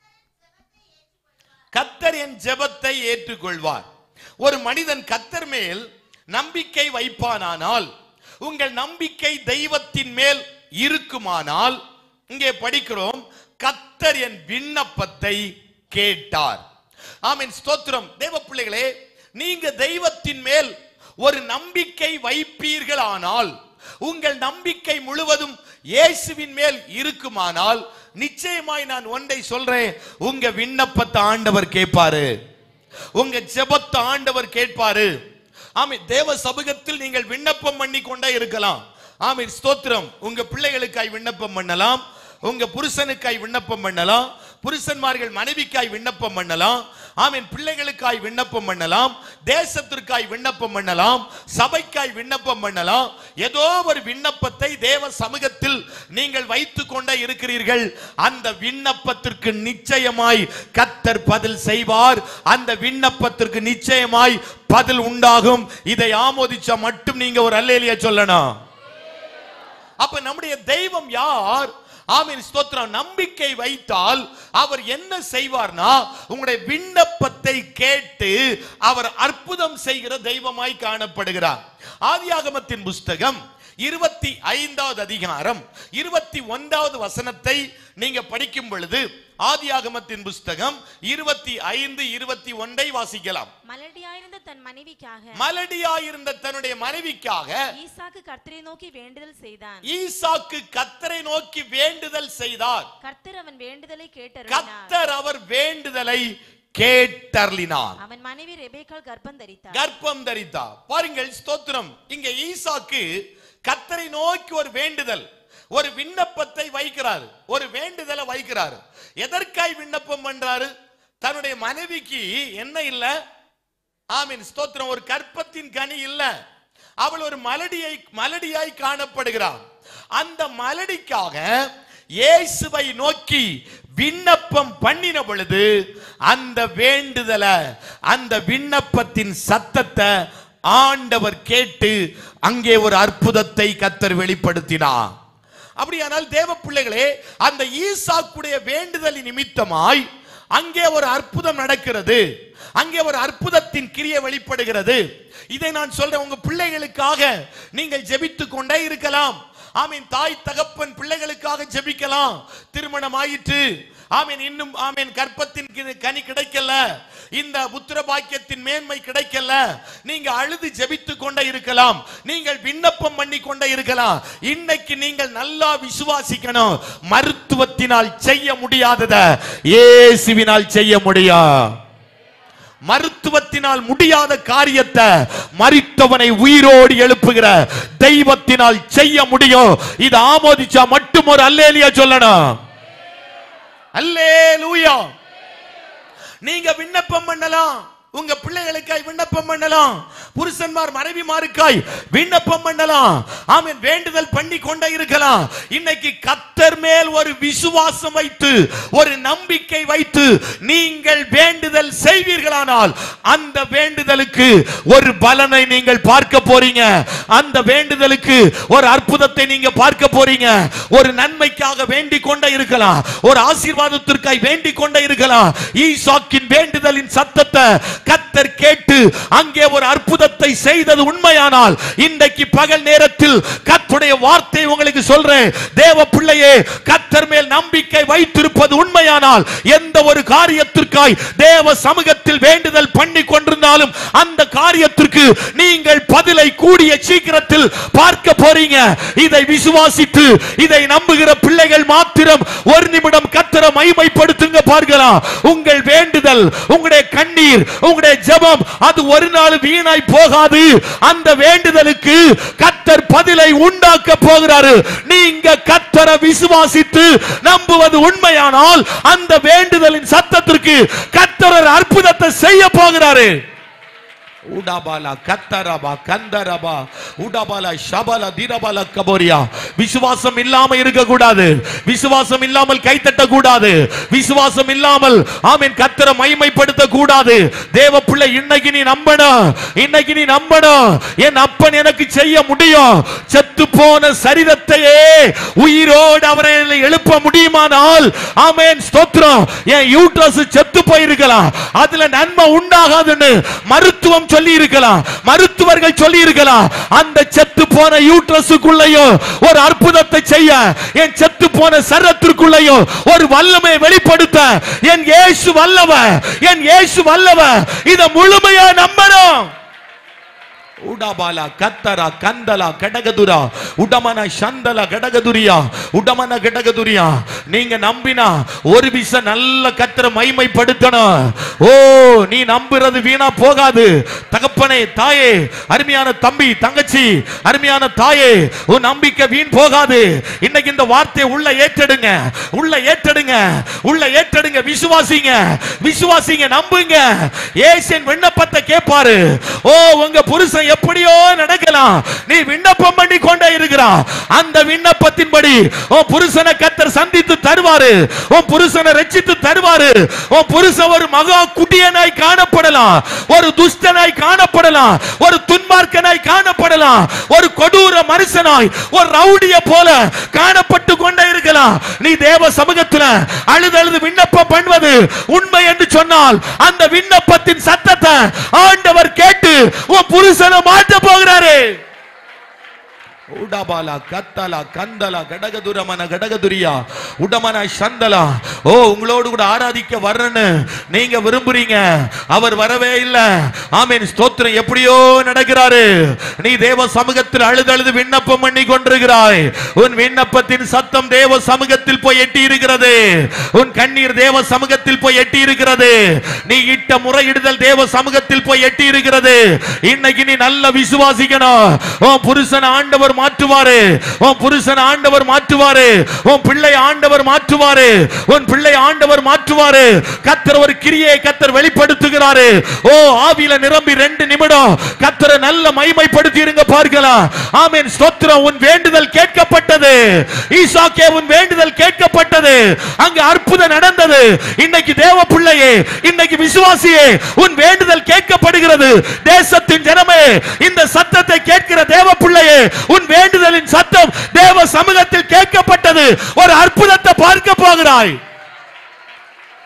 கத்தர் என் ஜெபத்தை ஏற்றுக்கொள்வார் ஒரு மனிதன் கத்தர் மேல் நம்பிக்கை வைப்பானானால் உங்கள் நம்பிக்கை தெய்வத்தின் மேல் இருக்குமானால் இங்கே படிக்கிறோம் கத்தர் என் விண்ணப்பத்தை கேட்டார் ஆமென் ஸ்தோத்திரம் தேவ பிள்ளைகளே நீங்க தெய்வத்தின் மேல் ஒரு நம்பிக்கை வைப்பீர்களானால் உங்கள் நம்பிக்கை முழுவதும் இயேசுவின் மேல் இருக்குமானால் நிச்சயமாய் நான் ஒன்றை சொல்றேன் உங்க விண்ணப்பத்தை ஆண்டவர் கேட்பாரு உங்க ஜெபத்தை ஆண்டவர் கேட்பாரு ஆமை தேவ சமூகத்தில் நீங்கள் விண்ணப்பம் பண்ணி கொண்டே இருக்கலாம் ஆமை ஸ்தோத்திரம் உங்க பிள்ளைகளுக்காய் விண்ணப்பம் பண்ணலாம் உங்க புருஷனுக்காய் விண்ணப்பம் பண்ணலாம் புருஷன்மார்கள் மனைவிக்காய் விண்ணப்பம் பண்ணலாம் ஆமீன் பிள்ளைகளுக்காய் விண்ணப்பம் பண்ணலாம் தேசத்திற்காய் விண்ணப்பம் பண்ணலாம் சபைக்காய் விண்ணப்பம் பண்ணலாம் ஏதோ ஒரு விண்ணப்பத்தை தேவ சமூகத்தில் நீங்கள் வைத்துக் கொண்டே இருக்கிறீர்கள் அந்த விண்ணப்பத்திற்கு நிச்சயமாய் கத்தர் பதில் செய்வார் அந்த விண்ணப்பத்திற்கு நிச்சயமாய் பதில் உண்டாகும் இதை ஆமோதிச்சா மட்டும் நீங்க ஒரு அல்லேலியா சொல்லணும் அப்ப நம்முடைய தெய்வம் யார் ஆமீன் ஸ்தோத்திரம் நம்பிக்கை வைத்தால் அவர் என்ன செய்வார்னா உங்களுடைய விண்ணப்பத்தை கேட்டு அவர் அற்புதம் செய்கிற தெய்வமாய் காணப்படுகிறார் ஆதியாகமத்தின் புஸ்தகம் இருபத்தி ஐந்தாவது அதிகாரம் இருபத்தி ஒன்றாவது வசனத்தை நீங்க படிக்கும் பொழுது ஆதியாகமத்தின் புஸ்தகம் இருபத்தி ஐந்து இருபத்தி ஒன்றை வாசிக்கலாம் மலடியாயிருந்த தன் மனைவிக்காக மலடியாயிருந்த தன்னுடைய மனைவிக்காக ஈசாக்கு கர்த்தரை நோக்கி வேண்டுதல் செய்தான் ஈசாக்கு கத்தரை நோக்கி வேண்டுதல் செய்தார் கர்த்தர் அவன் வேண்டுதலை கேட்டருளினார் கத்தர் அவர் வேண்டுதலை கேட்டர்லினார் அவன் மனைவி ரெபேக்காள் கர்ப்பம் தரித்தார் கர்ப்பம் தரித்தார் பாருங்கள் ஸ்தோத்திரம் இங்க ஈசாக்கு கத்தரை நோக்கி ஒரு வேண்டுதல் ஒரு விண்ணப்பத்தை வைக்கிறார் ஒரு வேண்டுதலை வைக்கிறார் எதற்காய் விண்ணப்பம் பண்றாரு தன்னுடைய மனைவிக்கு என்ன இல்ல ஆமீன் ஸ்தோத்திரம் ஒரு கற்பத்தின் கனி இல்ல அவள் ஒரு மலடியை மலடியாய் காணப்படுகிறார் அந்த மலடிக்காக இயேசுவை நோக்கி விண்ணப்பம் பண்ணின பொழுது அந்த வேண்டுதலை அந்த விண்ணப்பத்தின் சத்தத்தை ஆண்டவர் கேட்டு அங்கே ஒரு அற்புதத்தை கத்தர் வெளிப்படுத்தினார் அப்படியானால் தேவ பிள்ளைகளே அந்த ஈசாக்குடைய வேண்டுதலின் நிமித்தமாய் அங்கே ஒரு அற்புதம் நடக்கிறது அங்கே ஒரு அற்புதத்தின் கிரியை வெளிப்படுகிறது இதை நான் சொல்றேன் உங்க பிள்ளைகளுக்காக நீங்கள் ஜெபித்துக் கொண்டே இருக்கலாம் ஆமீன் தாய் தகப்பன் பிள்ளைகளுக்காக ஜெபிக்கலாம் திருமணம் ஆயிற்று ஆமீன் இன்னும் ஆமீன் கற்பத்தின் கி- கனி கிடைக்கல இந்த புத்திர பாக்கியத்தின் மேன்மை கிடைக்கல நீங்க அழுது ஜெபித்துக் கொண்டே இருக்கலாம் நீங்கள் விண்ணப்பம் பண்ணி கொண்டே இருக்கலாம் இன்னைக்கு நீங்கள் நல்லா விசுவாசிக்கணும் மருத்துவத்தினால் செய்ய முடியாதத இயேசுவினால் செய்ய முடியும் மருத்துவத்தினால் முடியாத காரியத்தை மரித்தவனை உயிரோடு எழுப்புகிற தெய்வத்தினால் செய்ய முடியும் இது ஆமோதிச்சா மட்டும் ஒரு அல்லேலியா சொல்லணும் அல்லேலூயா நீங்க விண்ணப்பம் பண்ணலாம் உங்க பிள்ளைகளுக்காய் விண்ணப்பம் பண்ணலாம் புருஷன்மார் மனைவிமாருக்காய் விண்ணப்பம் பண்ணலாம் ஆமென் வேண்டுதல் பண்ணி கொண்டே இருக்கலாம் இன்னைக்கு கத்தர் மேல் ஒரு விசுவாசம் வைத்து ஒரு நம்பிக்கை வைத்து நீங்கள் வேண்டுதல் செய்வீர்களானால் அந்த வேண்டுதலுக்கு ஒரு பலனை நீங்கள் பார்க்க போறீங்க அந்த வேண்டுதலுக்கு ஒரு அற்புதத்தை நீங்க பார்க்க போறீங்க ஒரு நன்மைக்காக வேண்டிக் கொண்டே இருக்கலாம் ஒரு ஆசீர்வாதத்திற்காய் வேண்டிக் கொண்டே இருக்கலாம் ஈசாக்கின் வேண்டுதலின் சத்தத்தை கத்தர் கேட்டு அங்கே ஒரு அற்புதத்தை செய்தது உண்மையானால் இன்றைக்கு பகல் நேரத்தில் கத்துடைய வார்த்தை உங்களுக்கு சொல்றேன் தேவ பிள்ளையே கத்தர் மேல் நம்பிக்கை வைத்திருப்பது உண்மையானால் எந்த ஒரு காரியத்திற்காய் தேவ சமூகத்தில் வேண்டுதல் பண்ணி கொண்டிருந்தாலும் அந்த காரியத்திற்கு நீங்கள் பதிலை கூடிய சீக்கிரத்தில் பார்க்க போறீங்க இதை விசுவாசித்து இதை நம்புகிற பிள்ளைகள் மாத்திரம் ஒரு நிமிடம் கத்தர மைமைப்படுத்துங்க பார்க்கலாம் உங்கள் வேண்டுதல் உங்களுடைய கண்ணீர் உங்களுடைய ஜெபம் அது ஒரு நாள் வீணாய் போகாது அந்த வேண்டுதலுக்கு கத்தர் பதிலை உண்டாக்க போகிறாரு நீங்க கத்தரை விசுவாசித்து நம்புவது உண்மையானால் அந்த வேண்டுதலின் சத்தத்திற்கு கத்தர் ஒரு அற்புதத்தை செய்ய போகிறாரு உடாபாலா கத்தரபா கந்தரபா உடாபாலா ஷபல திரபல கபோரியா விசுவாசம் இல்லாம இருக்க கூடாது விசுவாசம் இல்லாமல் கைத்தட்ட கூடாது விசுவாசம் இல்லாமல் ஆமென் கத்தரை மகிமைப்படுத்த கூடாது தேவ பிள்ளை இன்னைக்கு நீ நம்பணும் இன்னைக்கு நீ நம்பணும் என் அப்பன் எனக்கு செய்ய முடியும் செத்து போன சரீரத்தையே உயிரோடு அவரை எழுப்ப முடியுமானால் ஆமென் ஸ்தோத்திரம் என் யூட்ரஸ் செத்து போயிருக்கலாம் அதுல நன்மை உண்டாகாதுன்னு மருத்துவம் சொல்லி இருக்கலாம் மருத்துவர்கள் சொல்லி இருக்கலாம் அந்த செத்து போன யூட்ரஸுக்குள்ளேயும் ஒரு அற்புதத்தை செய்ய என் செத்து போன சரத்திற்குள்ளேயும் ஒரு வல்லமை வெளிப்படுத்த என் இயேசு வல்லவ என் இயேசு வல்லவ இத முழுமையா நம்பணும் உடபால கத்தர கந்தல கடகதுரா உடமன சந்தல கடகதுரியா உடமன கடகதுரியா நீங்க நம்பினா ஒரு விச நல்ல கத்தர மைமைப்படுத்தணும் ஓ நீ நம்புறது வீணா போகாது தகப்பனே தாயே அருமையான தம்பி தங்கச்சி அருமையான தாயே உன் நம்பிக்கை வீண் போகாது இன்னைக்கு இந்த வார்த்தையை உள்ள ஏற்றெடுங்க உள்ள ஏற்றெடுங்க உள்ள ஏற்றெடுங்க விசுவாசிங்க விசுவாசிங்க நம்புங்க ஏசியன் விண்ணப்பத்தை கேட்பாரு ஓ உங்க புருஷன் எப்படியோ நடக்கலாம் நீ விண்ணப்பம் பண்ணி கொண்டே இருக்கிறான் அந்த விண்ணப்பத்தின்படி உன் புருஷனை கத்தர் சந்தித்து தருவாரு உன் புருஷனை ரட்சித்து தருவாரு உன் புருஷன் ஒரு மகா குட்டியனாய் காணப்படலாம் ஒரு துஷ்டனாய் காணப்படலாம் ஒரு துன்மார்க்கனாய் காணப்படலாம் ஒரு கொடூர மனுஷனாய் ஒரு ரவுடிய போல காணப்பட்டு கொண்டே இருக்கலாம் நீ தேவ சமூகத்துல அழுது அழுது விண்ணப்பம் பண்ணுவது உண்மை என்று சொன்னால் அந்த விண்ணப்பத்தின் சத்தத்தை ஆண்டவர் கேட்டு உன் புருஷனை மாற்ற போகிறாரு உடபால கத்தல கந்தல கடகதுரமன கடகதுரியா உடமன சந்தலா ஓ உங்களோடு கூட ஆராதிக்க வர்றேன்னு நீங்க விரும்புறீங்க அவர் வரவே இல்ல ஆமீன் ஸ்தோத்திரம் எப்படியோ நடக்கிறாரு நீ தேவ சமூகத்தில் அழுது அழுது விண்ணப்பம் பண்ணி கொண்டிருக்கிறாய் உன் விண்ணப்பத்தின் சத்தம் தேவ சமூகத்தில் போய் எட்டி இருக்கிறது உன் கண்ணீர் தேவ சமூகத்தில் போய் எட்டி இருக்கிறது நீ இட்ட முறையிடுதல் தேவ சமூகத்தில் போய் எட்டி இருக்கிறது இன்னைக்கு நீ நல்ல விசுவாசிக்கணும் உன் புருஷன் ஆண்டவர் மாற்றுவாரு உன் புருஷன் ஆண்டவர் மாற்றுவாரு உன் பிள்ளை ஆண்டவர் மாற்றுவாரு உன் பிள்ளை ஆண்டவர் மாற்றுவாரு கத்தர் ஒரு கிரியை கத்தர் வெளிப்படுத்துகிறாரு ஓ ஆவியில நிரம்பி ரெண்டு நிமிடம் கத்தரை நல்ல மைமைப்படுத்தி இருங்க பார்க்கலாம் ஆமென் ஸ்தோத்திரம் உன் வேண்டுதல் கேட்கப்பட்டது ஈசாக்கே உன் வேண்டுதல் கேட்கப்பட்டது அங்க அற்புதம் நடந்தது இன்னைக்கு தேவ பிள்ளையே இன்னைக்கு விசுவாசியே உன் வேண்டுதல் கேட்கப்படுகிறது தேசத்தின் ஜனமே இந்த சத்தத்தை கேட்கிற தேவ பிள்ளையே உன் வேண்டுதலின் சத்தம் தேவ சமூகத்தில் கேட்கப்பட்டது ஒரு அற்புதத்தை பார்க்க போகிறாய்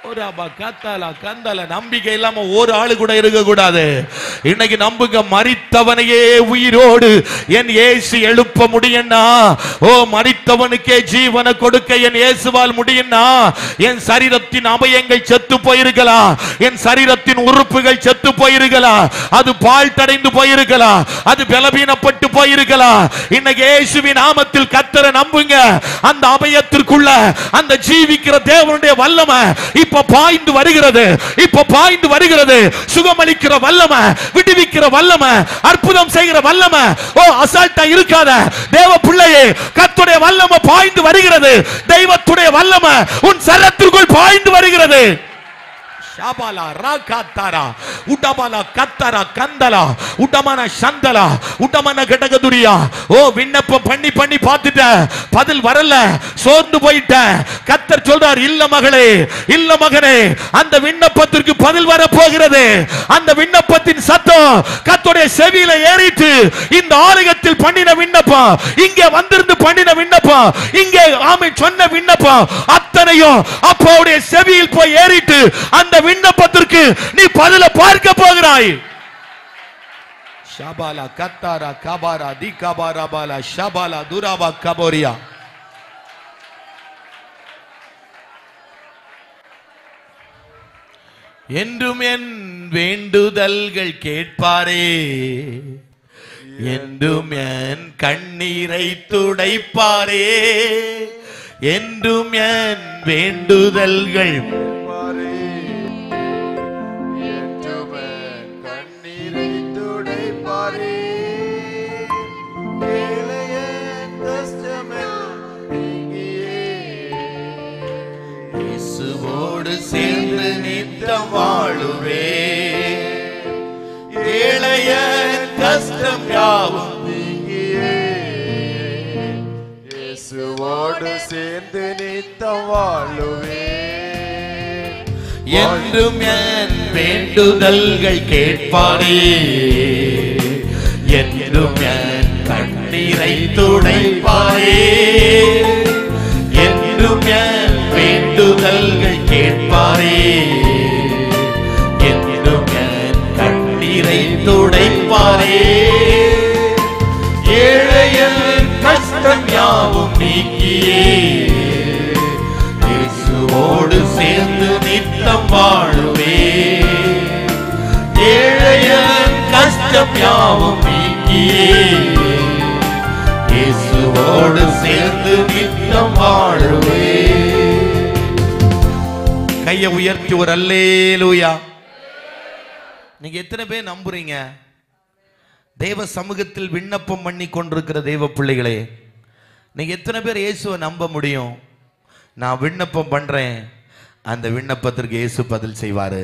ஒரு அபா கத்தாலா கந்தால நம்பிக்கை இல்லாம ஒரு ஆளு கூட இருக்க கூடாது இன்னைக்கு நம்புங்க மரித்தவனையே உயிரோடு என் இயேசு எழுப்ப முடியும்னா ஓ மரித்தவனுக்கே ஜீவனை கொடுக்க என் இயேசுவால் முடியும்னா என் சரீரத்தின் அவயங்கள் செத்து போயிருக்கலாம் என் சரீரத்தின் உறுப்புகள் செத்து போயிருக்கலாம் அது பால் தடைந்து போயிருக்கலாம் அது பலவீனப்பட்டு போயிருக்கலாம் இன்னைக்கு இயேசுவின் நாமத்தில் கத்தரை நம்புங்க அந்த அபயத்திற்குள்ள அந்த ஜீவிக்கிற தேவனுடைய வல்லமை இப்ப பாய்ந்து வருகிறது இப்ப பாய்ந்து வருகிறது சுகமளிக்கிற வல்லமை விடுவிக்கிற வல்லமை அற்புதம் செய்கிற வல்லமை ஓ அசால்ட்டா இருக்காத தேவ பிள்ளையே கத்துடைய வல்லமை பாய்ந்து வருகிறது தெய்வத்துடைய வல்லமை உன் சரத்திற்குள் பாய்ந்து வருகிறது ஷாபாலா ராகாத்தாரா உடபாலா கத்தாரா கந்தலா உடமான சந்தலா உடமான கடகதுரியா ஓ விண்ணப்பம் பண்ணி பண்ணி பார்த்துட்ட பதில் வரல சோர்ந்து போயிட்ட கத்தர் சொல்றார் இல்ல மகளே இல்ல மகனே அந்த விண்ணப்பத்திற்கு பதில் வர போகிறது அந்த விண்ணப்பத்தின் சத்தம் கத்தோடைய செவியில ஏறிட்டு இந்த ஆலயத்தில் பண்ணின விண்ணப்பம் இங்கே வந்திருந்து பண்ணின விண்ணப்பம் இங்கே ஆமை சொன்ன விண்ணப்பம் அத்தனையும் அப்போடைய செவியில் போய் ஏறிட்டு அந்த விண்ணப்பத்திற்கு நீ பதில பார்க்க போகிறாய் ஷபாலா கத்தாரா கபாரா தி கபாரா பாலா ஷபாலா துராபா கபோரியா என்றும் என் வேண்டுதல்கள் கேட்பாரே என்றும் என் கண்ணீரை துடைப்பாரே என்றும் என் வேண்டுதல்கள் பாரே என்றுமே கண்ணீரை துடைப்பாரே ஏழைய கஷ்டமெல்லாம் நீங்கியே இயேசுவோடு சேர்ந்து நித்தம் வாழுவே ஏழைய கஷ்டம் யாவும் நீங்கியே இயேசுவோடு சேர்ந்து நித்தம் வாழுவே என்றும் என் வேண்டுதல்கள் கேட்பாரே என்றும் என் கண்ணீரை துடைப்பாரே என்றும் என் வேண்டுதல்கள் கேட்பாரே என்றும் என் கண்ணீரை துடைப்பாரே ஏழையன் கஷ்டம் யாவும் நீக்கியே இயேசுவோடு சேர்ந்து நித்தம் வாழுவே ஏழையன் கஷ்டம் யாவும் நீக்கியே இயேசுவோடு சேர்ந்து நித்தம் வாழுவே கையை உயர்த்தி ஒரு அல்லேலூயா நீங்க எத்தனை பேர் நம்புறீங்க தேவ சமூகத்தில் விண்ணப்பம் பண்ணி கொண்டிருக்கிற தேவ பிள்ளைகளே நீங்க எத்தனை பேர் இயேசுவை நம்ப முடியும் நான் விண்ணப்பம் பண்றேன் அந்த விண்ணப்பத்திற்கு இயேசு பதில் செய்வாரு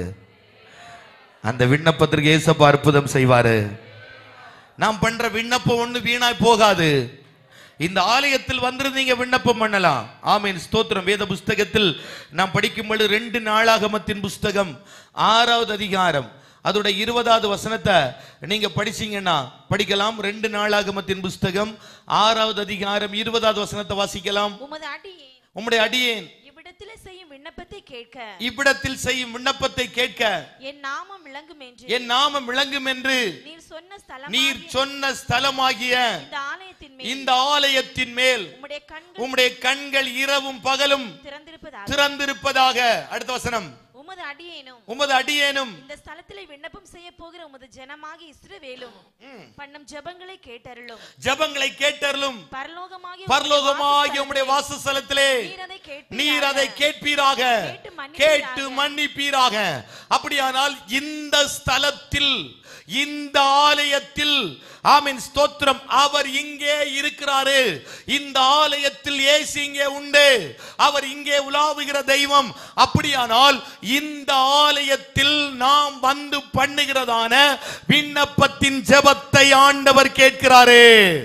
அந்த விண்ணப்பத்திற்கு இயேசப்பா அற்புதம் செய்வாரு நாம் பண்ற விண்ணப்பம் ஒண்ணு வீணாய் போகாது இந்த ஆலயத்தில் வந்திருந்தீங்க விண்ணப்பம் பண்ணலாம் ஆமீன் ஸ்தோத்திரம் வேத புஸ்தகத்தில் நாம் படிக்கும் பொழுது ரெண்டு நாளாகமத்தின் புஸ்தகம் ஆறாவது அதிகாரம் அதோட இருபதாவது வசனத்தை நீங்க படிச்சீங்கன்னா படிக்கலாம் ரெண்டு நாளாகமத்தின் புஸ்தகம் ஆறாவது அதிகாரம் இருபதாவது வசனத்தை வாசிக்கலாம் உமது அடியேன் உம்முடைய அடியேன் இவ்விடத்திலே செய்யும் விண்ணப்பத்தை கேட்க இவ்விடத்தில் செய்யும் விண்ணப்பத்தை கேட்க என் நாமம் விளங்கும் என்று என் நாமம் விளங்கும் என்று நீர் சொன்ன ஸ்தலம் நீர் சொன்ன ஸ்தலமாகிய இந்த ஆலயத்தின் மேல் இந்த ஆலயத்தின் மேல் உம்முடைய கண்கள் உம்முடைய கண்கள் இரவும் பகலும் திறந்திருப்பதாக திறந்திருப்பதாக அடுத்த வசனம் உமது அடியேனும் உமது அடியேனும் இந்த ஸ்தலத்திலே விண்ணப்பம் செய்ய போகிற உமது ஜனமாகி இஸ்ரவேலும் பண்ணும் ஜெபங்களை கேட்டருளும் ஜெபங்களை கேட்டருளும் பரலோகமாகிய பரலோகமாகிய உம்முடைய வாசஸ்தலத்திலே நீர் அதை கேட்பீராக. நீர் அதை கேட்பீராக கேட்டு மன்னிப்பீராக. கேட்டு மன்னிப்பீராக அப்படியானால் இந்த ஸ்தலத்தில் இந்த ஆலயத்தில் ஆமென் ஸ்தோத்திரம் அவர் இங்கே இருக்கிறாரு இந்த ஆலயத்தில் இயேசு இங்கே உண்டு அவர் இங்கே உலாவுகிற தெய்வம் அப்படியானால் இந்த ஆலயத்தில் நாம் வந்து பண்ணுகிறதான விண்ணப்பத்தின் ஜெபத்தை ஆண்டவர் கேட்கிறாரு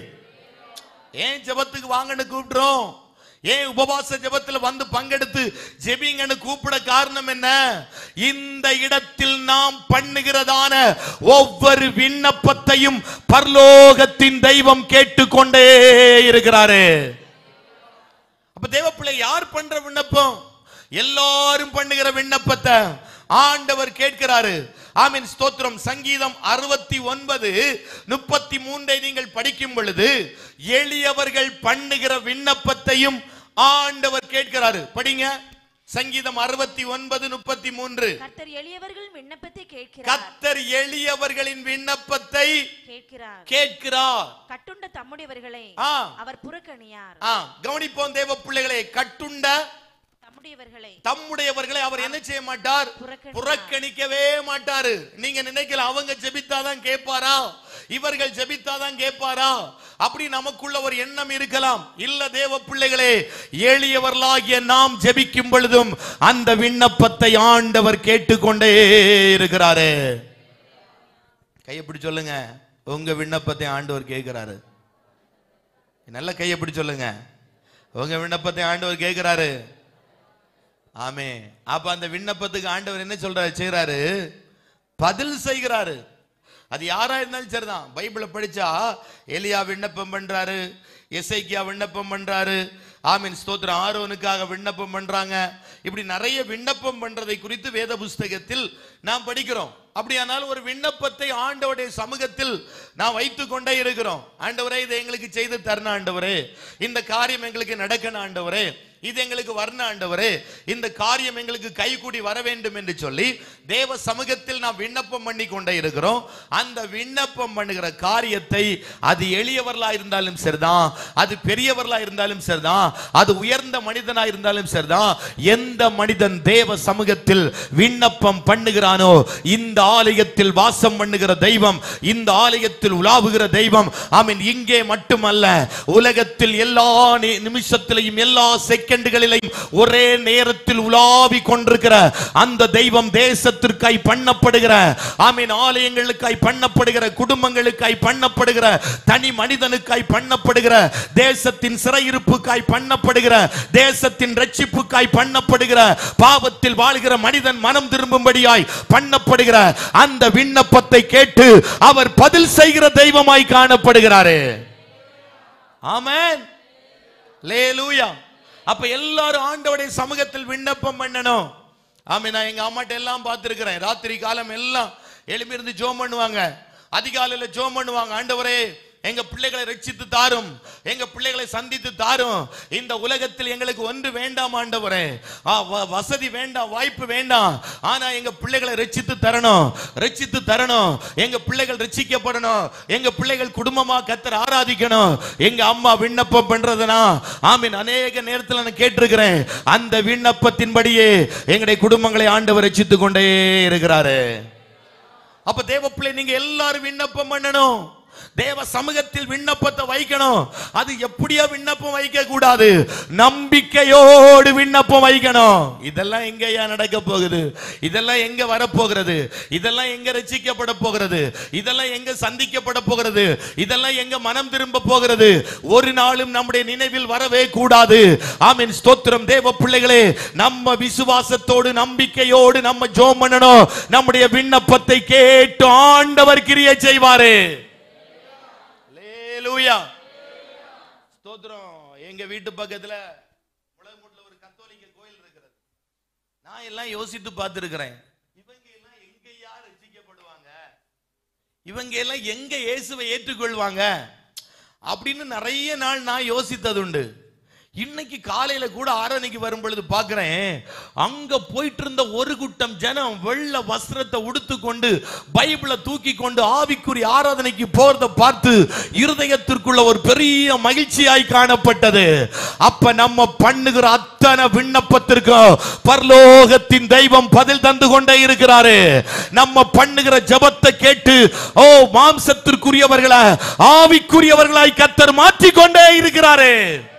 ஏன் ஜெபத்துக்கு வாங்கன்னு கூப்பிடுறோம் ஏன் உபவாச ஜெபத்துல வந்து பங்கெடுத்து ஜெபிங்கன்னு கூப்பிட காரணம் என்ன இந்த இடத்தில் நாம் பண்ணுகிறதான ஒவ்வொரு விண்ணப்பத்தையும் பரலோகத்தின் தெய்வம் கேட்டுக்கொண்டே இருக்கிறாரு அப்ப தேவப்பிள்ளை யார் பண்ற விண்ணப்பம் எல்லாரும் பண்ணுகிற விண்ணப்பத்தை ஆண்டவர் கேட்கிறாரு ஆமீன் ஸ்தோத்திரம் சங்கீதம் அறுபத்தி ஒன்பது முப்பத்தி மூன்றை நீங்கள் படிக்கும் பொழுது எளியவர்கள் பண்ணுகிற விண்ணப்பத்தையும் ஆண்டவர் கேட்கிறாரு படிங்க சங்கீதம் அறுபத்தி ஒன்பது முப்பத்தி மூன்று கர்த்தர் எளியவர்கள் விண்ணப்பத்தை கேட்கிறார் கத்தர் எளியவர்களின் விண்ணப்பத்தை கேட்கிறார் கேட்கிறார் கட்டுண்ட தம்முடையவர்களை ஆ அவர் புறக்கணியார் ஆ கவனிப்போம் தேவ பிள்ளைகளே கட்டுண்ட தம்முடையவர்களை தம்முடையவர்களை அவர் என்ன செய்ய மாட்டார் புறக்கணிப்பார். புறக்கணிக்கவே மாட்டாரு நீங்க நினைக்கல அவங்க ஜெபித்தாதான் கேட்பாரா இவர்கள் ஜெபித்தாதான் கேட்பாரா அப்படி நமக்குள்ள ஒரு எண்ணம் இருக்கலாம் இல்ல தேவ பிள்ளைகளே எளியவர்களாகிய நாம் ஜெபிக்கும் பொழுதும் அந்த விண்ணப்பத்தை ஆண்டவர் கேட்டுக்கொண்டே இருக்கிறாரு கையை பிடி சொல்லுங்க உங்க விண்ணப்பத்தை ஆண்டவர் கேட்கிறாரு நல்ல கையை பிடி சொல்லுங்க உங்க விண்ணப்பத்தை ஆண்டவர் கேட்கிறாரு ஆமே அப்ப அந்த விண்ணப்பத்துக்கு ஆண்டவர் என்ன சொல்றாரு செய்றாரு பதில் செய்கிறாரு அது யாரா இருந்தாலும் சரிதான் பைபிளை படிச்சா எலியா விண்ணப்பம் பண்றாரு எசைக்கியா விண்ணப்பம் பண்றாரு ஆமீன் ஸ்தோத்திரம் ஆரோனுக்காக விண்ணப்பம் பண்றாங்க இப்படி நிறைய விண்ணப்பம் பண்றதை குறித்து வேத புஸ்தகத்தில் நாம் படிக்கிறோம் அப்படியானால் ஒரு விண்ணப்பத்தை ஆண்டவருடைய சமூகத்தில் நாம் வைத்துக் கொண்டே இருக்கிறோம் ஆண்டவரே இதை எங்களுக்கு செய்து தரணும் ஆண்டவரே இந்த காரியம் எங்களுக்கு நடக்கணும் ஆண்டவரே இது எங்களுக்கு வரண ஆண்டவரே இந்த காரியம் எங்களுக்கு கைகூடி வர வேண்டும் என்று சொல்லி தேவ சமூகத்தில் நாம் விண்ணப்பம் பண்ணி கொண்டே இருக்கிறோம் அந்த விண்ணப்பம் பண்ணுகிற காரியத்தை அது எளியவர்களா இருந்தாலும் சரிதான் அது பெரியவர்களா இருந்தாலும் சரிதான் அது உயர்ந்த மனிதனா இருந்தாலும் சரிதான் எந்த மனிதன் தேவ சமூகத்தில் விண்ணப்பம் பண்ணுகிறானோ இந்த ஆலயத்தில் வாசம் பண்ணுகிற தெய்வம் இந்த ஆலயத்தில் உலாவுகிற தெய்வம் ஆமீன் இங்கே மட்டுமல்ல உலகத்தில் எல்லா நி- நிமிஷத்திலையும் எல்லா செகண்டுகளிலையும் ஒரே நேரத்தில் உலாவி கொண்டிருக்கிற அந்த தெய்வம் தேசத்திற்காய் பண்ணப்படுகிற ஆமீன் ஆலயங்களுக்காய் பண்ணப்படுகிற குடும்பங்களுக்காய் பண்ணப்படுகிற தனி மனிதனுக்காய் பண்ணப்படுகிற தேசத்தின் சிறையிருப்புக்காய் பண்ணப்படுகிற தேசத்தின் ரட்சிப்புக்காய் பண்ணப்படுகிற பாவத்தில் வாழ்கிற மனிதன் மனம் திரும்பும்படியாய் பண்ணப்படுகிற அந்த விண்ணப்பத்தை கேட்டு அவர் பதில் செய்கிற தெய்வமாய் காணப்படுகிறாரே ஆமென் லேலூயா அப்ப எல்லாரும் ஆண்டவருடைய சமூகத்தில் விண்ணப்பம் பண்ணணும் ஆமே நான் எங்க அம்மாட்ட எல்லாம் பார்த்திருக்கிறேன் ராத்திரி காலம் எல்லாம் எழுமிருந்து ஜோம் பண்ணுவாங்க அதிகாலையில ஜோம் பண்ணுவாங்க ஆண்டவரே எங்க பிள்ளைகளை ரட்சித்து தாரும் எங்க பிள்ளைகளை சந்தித்து தாரும் இந்த உலகத்தில் எங்களுக்கு ஒன்று வேண்டாம் ஆண்டவரே ஆ, வ- வசதி வேண்டாம் வாய்ப்பு வேண்டாம் ஆனா எங்க பிள்ளைகளை ரட்சித்து தரணும் ரட்சித்து தரணும் எங்க பிள்ளைகள் ரட்சிக்கப்படணும் எங்க பிள்ளைகள் குடும்பமா கத்தர் ஆராதிக்கணும் எங்க அம்மா விண்ணப்பம் பண்றதுனா ஆமீன் அநேக நேரத்தில் நான் கேட்டிருக்கிறேன் அந்த விண்ணப்பத்தின்படியே எங்களுடைய குடும்பங்களை ஆண்டவர் ரட்சித்து கொண்டே இருக்கிறாரு அப்ப தேவ பிள்ளை நீங்க எல்லாரும் விண்ணப்பம் பண்ணணும் தேவ சமூகத்தில் விண்ணப்பத்தை வைக்கணும் அது எப்படியா விண்ணப்பம் வைக்க கூடாது நம்பிக்கையோடு விண்ணப்பம் வைக்கணும் இதெல்லாம் எங்கயா நடக்க போகுது இதெல்லாம் எங்க வரப்போகிறது இதெல்லாம் எங்க ரசிக்கப்பட போகிறது இதெல்லாம் எங்க சந்திக்கப்பட போகிறது இதெல்லாம் எங்க மனம் திரும்ப போகிறது ஒரு நாளும் நம்முடைய நினைவில் வரவே கூடாது ஆமீன் ஸ்தோத்திரம் தேவ பிள்ளைகளே நம்ம விசுவாசத்தோடு நம்பிக்கையோடு நம்ம ஜோம் பண்ணணும் நம்முடைய விண்ணப்பத்தை கேட்டு ஆண்டவர் கிரியை செய்வாரு அல்லேலூயா ஸ்தோத்திரம் எங்க வீட்டு பக்கத்துல முளகுமுட்டுல ஒரு கத்தோலிக்க கோயில் இருக்கிறது நான் எல்லாம் யோசித்து பார்த்திருக்கிறேன் இவங்க எல்லாம் எங்க யார் ரசிக்கப்படுவாங்க இவங்க எல்லாம் எங்க இயேசுவை ஏற்றுக்கொள்வாங்க அப்படின்னு நிறைய நாள் நான் யோசித்தது உண்டு இன்னைக்கு காலையில கூட ஆரணிக்கு வரும் பொழுது பார்க்கிறேன் அங்க போயிட்டு இருந்த ஒரு கூட்டம் ஜனம் வெள்ள வஸ்திரத்தை உடுத்து கொண்டு பைபிளை தூக்கி கொண்டு ஆவிக்குரிய ஆராதனைக்கு போறத பார்த்து இருதயத்திற்குள்ள ஒரு பெரிய மகிழ்ச்சியாய் காணப்பட்டது அப்ப நம்ம பண்ணுகிற அத்தனை விண்ணப்பத்திற்கும் பரலோகத்தின் தெய்வம் பதில் தந்து கொண்டே இருக்கிறாரு நம்ம பண்ணுகிற ஜெபத்தை கேட்டு ஓ மாம்சத்திற்குரியவர்களை ஆவிக்குரியவர்களாய் கத்தர் மாற்றிக்கொண்டே இருக்கிறாரு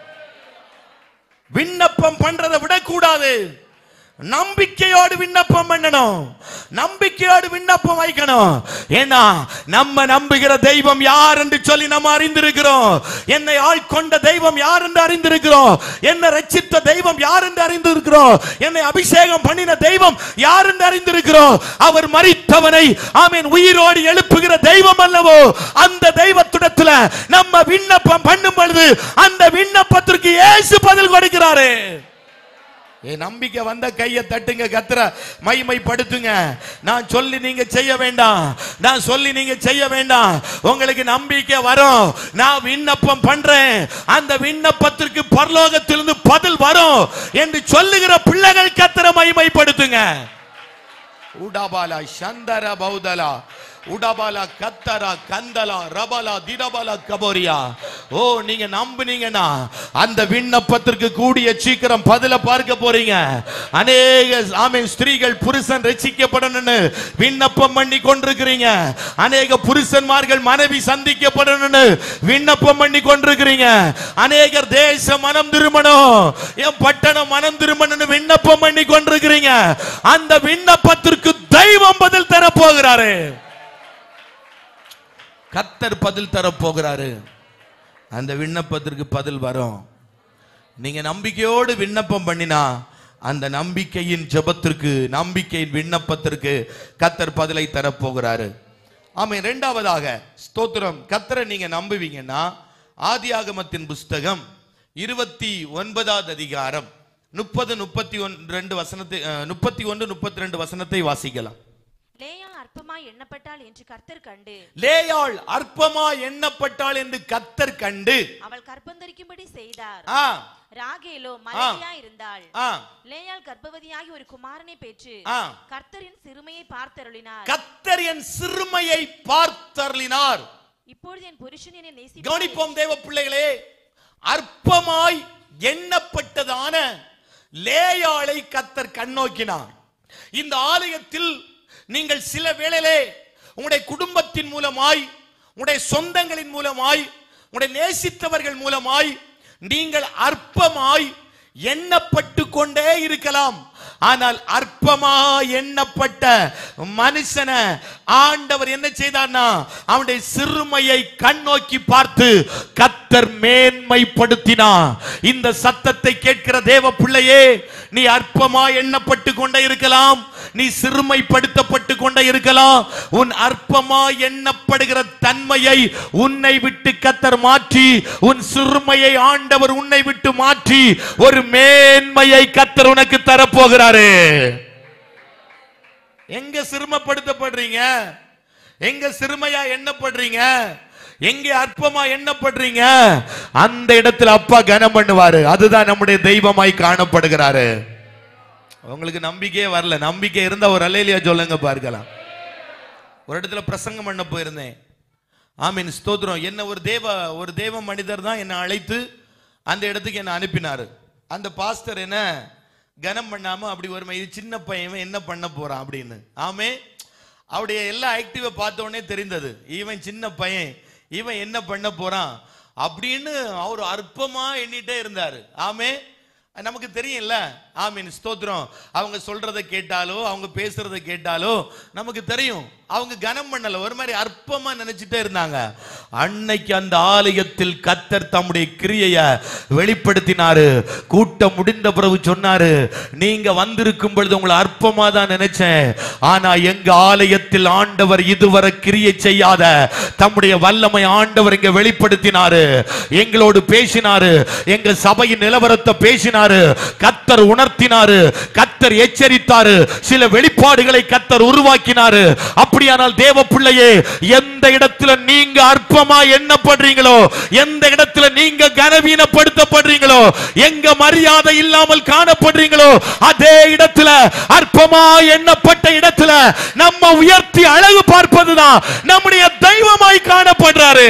விண்ணப்பம் பண்றதை விடக்கூடாது நம்பிக்கையோடு விண்ணப்பம் பண்ணணும் நம்பிக்கையோடு விண்ணப்பம் வைக்கணும் ஏன்னா நம்ம நம்புகிற தெய்வம் யார் என்று சொல்லி நம்ம அறிந்திருக்கிறோம் என்னை ஆட்கொண்ட தெய்வம் யார் என்று அறிந்திருக்கிறோம் என்னை ரட்சித்த தெய்வம் யார் என்று அறிந்திருக்கிறோம் என்னை அபிஷேகம் பண்ணின தெய்வம் யார் என்று அறிந்திருக்கிறோம் அவர் மரித்தவனை ஆமீன் உயிரோடு எழுப்புகிற தெய்வம் அல்லவோ அந்த தெய்வத்துடத்துல நம்ம விண்ணப்பம் பண்ணும் பொழுது அந்த விண்ணப்பத்திற்கு இயேசு பதில் கொடுக்கிறாரு ஏ நம்பிக்கை வந்த கையை தட்டுங்க கத்துற மைமைப்படுத்துங்க நான் சொல்லி நீங்க செய்ய வேண்டாம் நான் சொல்லி நீங்க செய்ய வேண்டாம் உங்களுக்கு நம்பிக்கை வரும் நான் விண்ணப்பம் பண்றேன் அந்த விண்ணப்பத்திற்கு பரலோகத்திலிருந்து பதில் வரும் என்று சொல்லுகிற பிள்ளைகள் கத்திர மைமைப்படுத்துங்க உடபாலா சந்தர பௌதலா உடபாலா கத்தரா கந்தலா ரபலா திடபலா கபோரியா ஓ நீங்க நம்புனீங்கன்னா அந்த விண்ணப்பத்திற்கு கூடிய சீக்கிரம் பதில பார்க்க போறீங்க அநேக ஆமே ஸ்திரீகள் புருஷன் ரட்சிக்கப்படணும்னு விண்ணப்பம் பண்ணி கொண்டிருக்கிறீங்க அநேக புருஷன்மார்கள் மனைவி சந்திக்கப்படணும்னு விண்ணப்பம் பண்ணி கொண்டிருக்கிறீங்க அநேகர் தேச மனம் திரும்பணும் என் பட்டணம் மனம் திரும்பணும்னு விண்ணப்பம் பண்ணி கொண்டிருக்கிறீங்க அந்த விண்ணப்பத்திற்கு தெய்வம் பதில் தர போகிறாரு கத்தர் பதில் தர போகிறாரு அந்த விண்ணப்பத்திற்கு பதில் வரும் நீங்க நம்பிக்கையோடு விண்ணப்பம் பண்ணினா அந்த நம்பிக்கையின் ஜெபத்திற்கு நம்பிக்கையின் விண்ணப்பத்திற்கு கத்தர் பதிலை தரப்போகிறாரு ஆமை இரண்டாவதாக ஸ்தோத்திரம் கத்தரை நீங்க நம்புவீங்கன்னா ஆதியாகமத்தின் புஸ்தகம் இருபத்தி ஒன்பதாவது அதிகாரம் முப்பது முப்பத்தி ஒன் ரெண்டு வசனத்தை முப்பத்தி ஒன்று முப்பத்தி ரெண்டு வசனத்தை வாசிக்கலாம் லேயா அற்பமாய் எண்ணப்பட்டாள் என்று கர்த்தர் கண்டு லேயாள் அற்பமா எண்ணப்பட்டாள் என்று கத்தர் கண்டு அவள் கற்பந்தரிக்கும்படி செய்தார் ஆ ராகேலோ மனைவியா இருந்தாள் ஆ லேயாள் கர்ப்பவதியாகி ஒரு குமாரனை பெற்று ஆ. கர்த்தரின் சிறுமையை பார்த்தருளினார் கத்தர் என் சிறுமையை பார்த்தருளினார் இப்பொழுது என் புருஷன் என்னை நேசி கவனிப்போம் தேவ பிள்ளைகளே அற்பமாய் எண்ணப்பட்டதான லேயாளை கத்தர் கண்ணோக்கினார் இந்த ஆலயத்தில் நீங்கள் சில வேளையிலே உங்களுடைய குடும்பத்தின் மூலமாய் உங்களுடைய சொந்தங்களின் மூலமாய் உங்களுடைய நேசித்தவர்கள் மூலமாய் நீங்கள் அற்பமாய் எண்ணப்பட்டு கொண்டே இருக்கலாம் ஆனால் அற்பமா எண்ணப்பட்ட மனுஷனை ஆண்டவர் என்ன செய்தார்னா அவனுடைய சிறுமையை கண்ணோக்கி பார்த்து கத்தர் மேன்மைப்படுத்தினார் இந்த சத்தத்தை கேட்கிற தேவ பிள்ளையே நீ அற்பமா எண்ணப்பட்டு கொண்டே இருக்கலாம் நீ சிறுமைப்படுத்தப்பட்டு கொண்டே இருக்கலாம் உன் அற்பமா எண்ணப்படுகிற தன்மையை உன்னை விட்டு கத்தர் மாற்றி உன் சிறுமையை ஆண்டவர் உன்னை விட்டு மாற்றி ஒரு மேன்மையை கத்தர் உனக்கு தரப்போகிறாரு எங்க சிறுமப்படுத்தப்படுறீங்க எங்க சிறுமையா எண்ணப்படுறீங்க எங்க அற்பமா எண்ணப்படுறீங்க அந்த இடத்துல அப்பா கனம் பண்ணுவாரு அதுதான் நம்முடைய தெய்வமாய் காணப்படுகிறாரு உங்களுக்கு நம்பிக்கையே வரல நம்பிக்கை இருந்தா ஒரு அலையிலியா சொல்லுங்க பார்க்கலாம் ஒரு இடத்துல பிரசங்கம் பண்ண போயிருந்தேன் ஆமீன் ஸ்தோத்திரம் என்ன ஒரு தேவ ஒரு தேவ மனிதர் தான் என்னை அழைத்து அந்த இடத்துக்கு என்னை அனுப்பினாரு அந்த பாஸ்டர் என்ன கனம் பண்ணாம அப்படி ஒரு இது சின்ன பையன் இவன் என்ன பண்ண போறான் அப்படின்னு ஆமே அவருடைய எல்லா ஆக்டிவை பார்த்த உடனே தெரிந்தது இவன் சின்ன பையன் இவன் என்ன பண்ண போறான் அப்படின்னு அவர் அற்பமா எண்ணிட்டே இருந்தாரு ஆமே நமக்கு தெரியும்ல ஆமீன் ஸ்தோத்திரம் அவங்க சொல்றதை கேட்டாலோ அவங்க பேசுறதை கேட்டாலோ நமக்கு தெரியும் அவங்க கனம் பண்ணல ஒரு மாதிரி அற்பமா நினைச்சிட்டே இருந்தாங்க அன்னைக்கு அந்த ஆலயத்தில் கத்தர் தம்முடைய கிரியைய வெளிப்படுத்தினாரு கூட்டம் முடிந்த பிறகு சொன்னாரு நீங்க வந்திருக்கும் பொழுது உங்களை அற்பமா தான் நினைச்சேன் ஆனா எங்க ஆலயத்தில் ஆண்டவர் இதுவரை கிரியை செய்யாத தம்முடைய வல்லமை ஆண்டவர் இங்க வெளிப்படுத்தினாரு எங்களோடு பேசினாரு எங்க சபையின் நிலவரத்தை பேசினாரு கத்தர் உணர்த்தினாரு கத்தர் எச்சரித்தாரு சில வெளிப்பாடுகளை கத்தர் உருவாக்கினாரு அப்படியானால் தேவ பிள்ளையே எந்த இடத்துல நீங்க அற்பமா எண்ணப்படுறீங்களோ எந்த இடத்துல நீங்க கனவீனப்படுத்தப்படுறீங்களோ எங்க மரியாதை இல்லாமல் காணப்படுறீங்களோ அதே இடத்துல அற்பமா எண்ணப்பட்ட இடத்துல நம்ம உயர்த்தி அழகு பார்ப்பதுதான் நம்முடைய தெய்வமாய் காணப்படுறாரு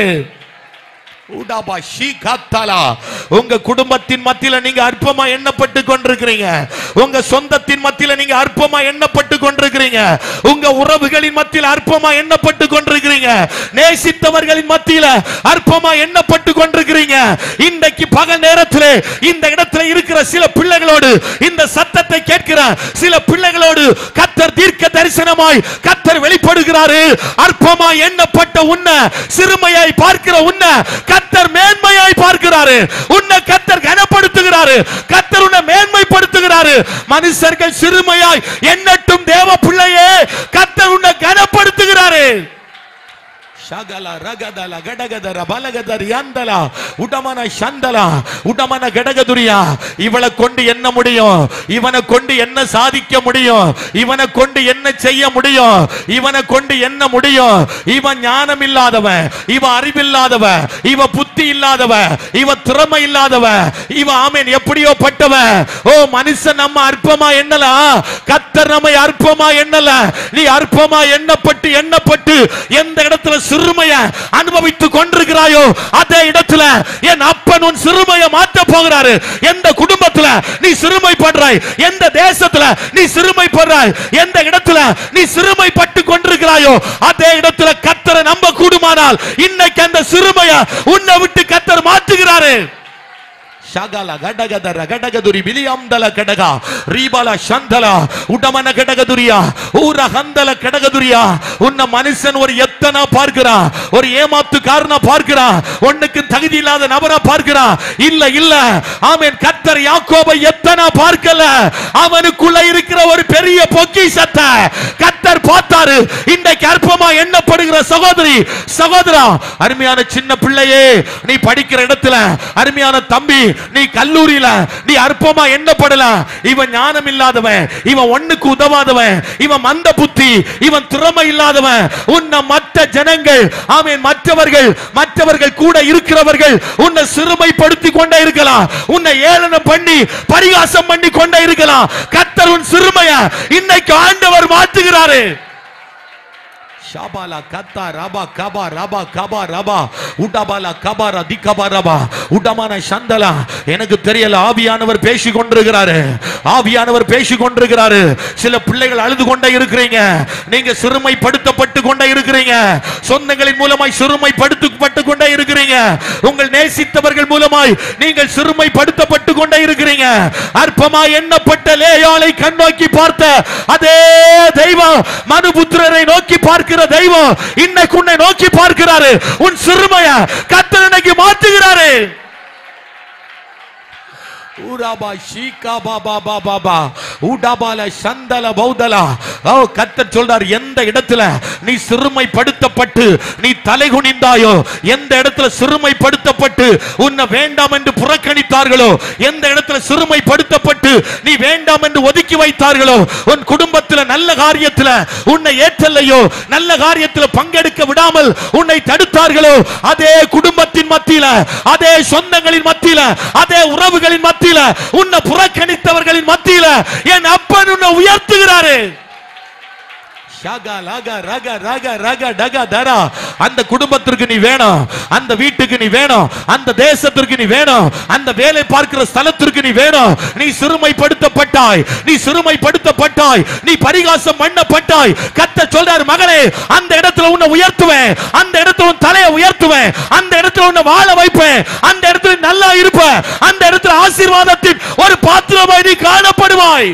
ஊடாபா ஷீகாத்தாலா. உங்க குடும்பத்தின் மத்தியில நீங்க அற்பமா எண்ணப்பட்டு கொண்டிருக்கிறீங்க உங்க சொந்தத்தின் மத்தியில நீங்க அற்பமா எண்ணப்பட்டு கொண்டிருக்கிறீங்க உங்க உறவுகளின் மத்தியில அற்பமா எண்ணப்பட்டு கொண்டிருக்கிறீங்க நேசித்தவர்களின் மத்தியில அற்பமா எண்ணப்பட்டு கொண்டிருக்கிறீங்க இன்றைக்கு பகல் நேரத்திலே இந்த இடத்துல இருக்கிற சில பிள்ளைகளோடு இந்த சத்தத்தை கேட்கிற சில பிள்ளைகளோடு கத்தர் தீர்க்க தரிசனமாய் கத்தர் வெளிப்படுகிறாரு அற்பமா எண்ணப்பட்ட உன்னை சிறுமையாய் பார்க்கிற உன்னை கத்தர் மேன்மையாய் பார்க்கிறாரு உன்னை கத்தர் கனப்படுத்துகிறாரு கத்தர் உன்னை மேன்மைப்படுத்துகிறாரு மனுஷர்கள் சிறுமையாய் எண்ணட்டும் தேவ பிள்ளையே கத்தர் உன்னை கனப்படுத்துகிறாரு ಶಗಲ ರಗದಲ ಗಡಗದರ ಬಲಗದರ யந்தல உடமன சந்தல உடமன கடகதுரியா இவளை கொண்டு என்ன முடியும் இவனை கொண்டு என்ன சாதிக்க முடியும் இவனை கொண்டு என்ன செய்ய முடியும் இவனை கொண்டு என்ன முடியும் இவன் ஞானம் இல்லாதவன் இவன் அறிவில்லாதவன் இவ புத்தி இல்லாதவன் இவ திறமை இல்லாதவன் இவ ஆமேன் எப்படியோ பட்டவன் ஓ மனுஷன் நம்ம அற்பமா எண்ணலாம் கத்தர் நம்மை அற்பமா எண்ணல நீ அற்பமா எண்ணப்பட்டு எண்ணப்பட்டு எந்த இடத்துல சிறுமைய அனுபவித்துக் கொண்டிருக்கிறாயோ அதே இடத்துல என் அப்பன் உன் சிறுமைய மாற்ற போகிறாரு எந்த குடும்பத்துல நீ சிறுமைப்படுறாய் எந்த தேசத்துல நீ சிறுமைப்படுறாய் எந்த இடத்துல நீ சிறுமைப்பட்டு கொண்டிருக்கிறாயோ அதே இடத்துல கத்தரை நம்ப கூடுமானால் இன்னைக்கு அந்த சிறுமைய உன்னை விட்டு கத்தர் மாற்றுகிறாரு ಶಗಲ ಗಡಗದರ ಗಡಗದುರಿ ಬಿಲಿಯಂದಲ ಕಡಗ ರೀಬಲ ಶಂದಲ உடமன கடகதுரியா ஊர ஹந்தல கடகதுரியா உன்னை மனுஷன் ஒரு எத்தனா பார்க்கிறான் ஒரு ஏமாத்துக்காரனா பார்க்கிறான் ஒண்ணுக்கு தகுதி இல்லாத நபரா பார்க்கிறான் இல்ல இல்ல ஆமென் கத்தர் யாக்கோபை எத்தனா பார்க்கல அவனுக்குள்ள இருக்கிற ஒரு பெரிய பொக்கிஷத்தை கத்தர் பார்த்தாரு இன்றைக்கு அற்பமா எண்ணப்படுகிற சகோதரி சகோதரா அருமையான சின்ன பிள்ளையே நீ படிக்கிற இடத்துல அருமையான தம்பி நீ கல்லூரியில நீ அற்பமா எண்ணப்படல இவன் ஞானம் இல்லாதவன் இவன் ஒண்ணுக்கு உதவாதவன் இவன் மந்த புத்தி இவன் திறமை இல்லாதவன் உன்னை மற்ற ஜனங்கள் ஆமென் மற்றவர்கள் மற்றவர்கள் கூட இருக்கிறவர்கள் உன்னை சிறுமைப்படுத்தி கொண்டே இருக்கலாம் உன்னை ஏளனம் பண்ணி பரிகாசம் பண்ணி கொண்டே இருக்கலாம் கத்தர் உன் சிறுமைய இன்னைக்கு ஆண்டவர் மாற்றுகிறாரு ஷாபாலா கத்தா ரபா கபா ரபா கபா ரபா உடபாலா கபாரா திகபா ரபா உடமான சந்தலா எனக்கு தெரியல ஆவியானவர் பேசி கொண்டிருக்கிறாரு ஆவியானவர் பேசி கொண்டிருக்கிறாரு சில பிள்ளைகள் அழுது கொண்டே இருக்கிறீங்க நீங்க சிறுமைப்படுத்தப்பட்டு கொண்டே இருக்கிறீங்க சொந்தங்களின் மூலமாய் சிறுமைப்படுத்தப்பட்டு கொண்டே இருக்கிறீங்க உங்கள் நேசித்தவர்கள் மூலமாய் நீங்கள் சிறுமைப்படுத்தப்பட்டு கொண்டே இருக்கிறீங்க அற்பமா எண்ணப்பட்ட லேயாளை கண்ணோக்கி பார்த்த அதே தெய்வம் மனுபுத்திரரை நோக்கி பார்க்கிற தெய்வம் இன்னைக்கு உன்னை நோக்கி பார்க்கிறாரு உன் சிறுமைய கத்தர் இன்னைக்கு மாற்றுகிறாரு ஊராபா ஷீகா பாபா பாபா பா ஊடாபால சந்தல பௌதலா ஓ கத்தர் சொல்றார் எந்த இடத்துல நீ சிறுமைப்படுத்தப்பட்டு நீ தலை குனிந்தாயோ எந்த இடத்துல சிறுமைப்படுத்தப்பட்டு உன்னை வேண்டாம் என்று புறக்கணித்தார்களோ எந்த இடத்துல சிறுமைப்படுத்தப்பட்டு நீ வேண்டாம் என்று ஒதுக்கி வைத்தார்களோ உன் குடும்பத்துல நல்ல காரியத்துல உன்னை ஏற்றலையோ நல்ல காரியத்துல பங்கெடுக்க விடாமல் உன்னை தடுத்தார்களோ அதே குடும்பத்தின் மத்தியில அதே சொந்தங்களின் மத்தியில அதே உறவுகளின் மத்தியில உன்னை புறக்கணித்தவர்களின் மத்தியில என் அப்பன் உன்னை உயர்த்துகிறாரு ஷாகா லாகா ரக ரக ரக டக தரா அந்த குடும்பத்திற்கு நீ வேணும் அந்த வீட்டுக்கு நீ வேணும் அந்த தேசத்திற்கு நீ வேணும் அந்த வேலை பார்க்கிற ஸ்தலத்திற்கு நீ வேணும் நீ சிறுமைப்படுத்தப்பட்டாய் நீ சிறுமைப்படுத்தப்பட்டாய் நீ பரிகாசம் பண்ணப்பட்டாய் கத்த சொல்றாரு மகனே அந்த இடத்துல உன்னை உயர்த்துவேன் அந்த இடத்துல உன் தலையை உயர்த்துவேன் அந்த இடத்துல உன்னை வாழ வைப்பேன் அந்த இடத்துல நீ நல்லா இருப்ப அந்த இடத்துல ஆசீர்வாதத்தின் ஒரு பாத்திரமாய் நீ காணப்படுவாய்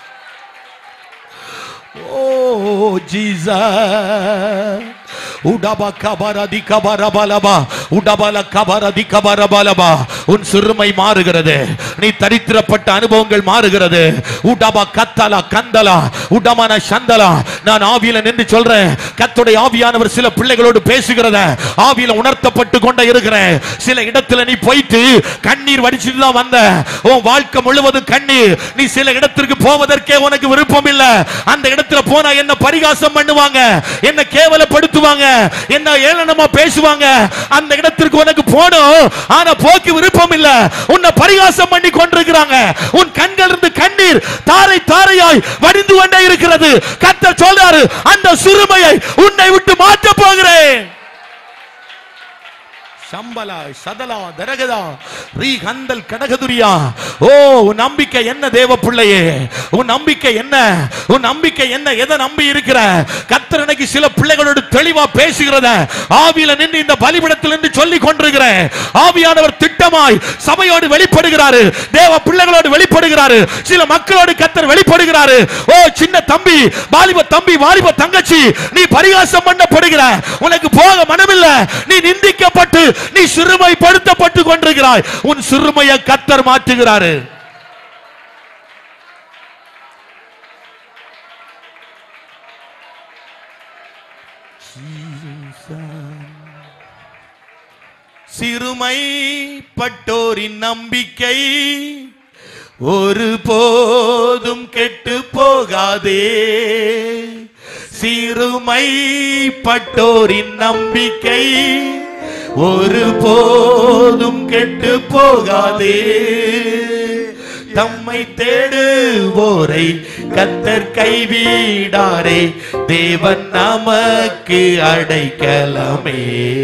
Oh, Jesus. உடபா கபரதி கபரபலபா உடபல கபரதி கபரபலபா உன் சிறுமை மாறுகிறது நீ தரித்திரப்பட்ட அனுபவங்கள் மாறுகிறது உடபா கத்தலா கந்தலா உடமன சந்தலா நான் ஆவியில நின்று சொல்றேன் கத்துடைய ஆவியானவர் சில பிள்ளைகளோடு பேசுகிறத ஆவியில உணர்த்தப்பட்டு கொண்டே இருக்கிறேன் சில இடத்துல நீ போயிட்டு கண்ணீர் வடிச்சிட்டு தான் வந்த உன் வாழ்க்கை முழுவதும் கண்ணீர் நீ சில இடத்திற்கு போவதற்கே உனக்கு விருப்பம் இல்ல அந்த இடத்துல போனா என்ன பரிகாசம் பண்ணுவாங்க என்ன கேவலப்படுத்துவாங்க என்ன ஏளனமா பேசுவாங்க அந்த இடத்திற்கு உனக்கு போகணும் ஆனா போக்கு விருப்பம் இல்ல உன்னை பரிகாசம் பண்ணி கொண்டிருக்கிறாங்க உன் கண்கள் இருந்து கண்ணீர் தாரை தாரையாய் வடிந்து கொண்டே இருக்கிறது கத்தர் சொல்றாரு அந்த சிறுமையை உன்னை விட்டு மாற்ற போகிறேன் சம்பலா சதலா தரகதா ரீ கந்தல் கடகதுரியா ஓ உன் நம்பிக்கை என்ன தேவ பிள்ளையே உன் நம்பிக்கை என்ன உன் நம்பிக்கை என்ன எதை நம்பி இருக்கிற கத்தர் இன்னைக்கு சில பிள்ளைகளோடு தெளிவா பேசுகிறத ஆவியில நின்று இந்த பலிபிடத்தில் நின்று சொல்லி கொண்டிருக்கிறேன் ஆவியானவர் திட்டமாய் சபையோடு வெளிப்படுகிறாரு தேவ பிள்ளைகளோடு வெளிப்படுகிறாரு சில மக்களோடு கத்தர் வெளிப்படுகிறாரு ஓ சின்ன தம்பி வாலிப தம்பி வாலிப தங்கச்சி நீ பரிகாசம் பண்ணப்படுகிற உனக்கு போக மனமில்ல நீ நிந்திக்கப்பட்டு நீ சிறுமைப்படுத்தப்பட்டு கொண்டிருக்கிறாய் உன் சிறுமையை கத்தர் மாற்றுகிறாரு சிறுமைப்பட்டோரின் நம்பிக்கை ஒரு போதும் கெட்டு போகாதே சிறுமைப்பட்டோரின் நம்பிக்கை ஒரு போதும் கெட்டு போகாதே தம்மை தேடுவோரை கத்தர் கைவிடாரே தேவன் நமக்கு அடைக்கலமே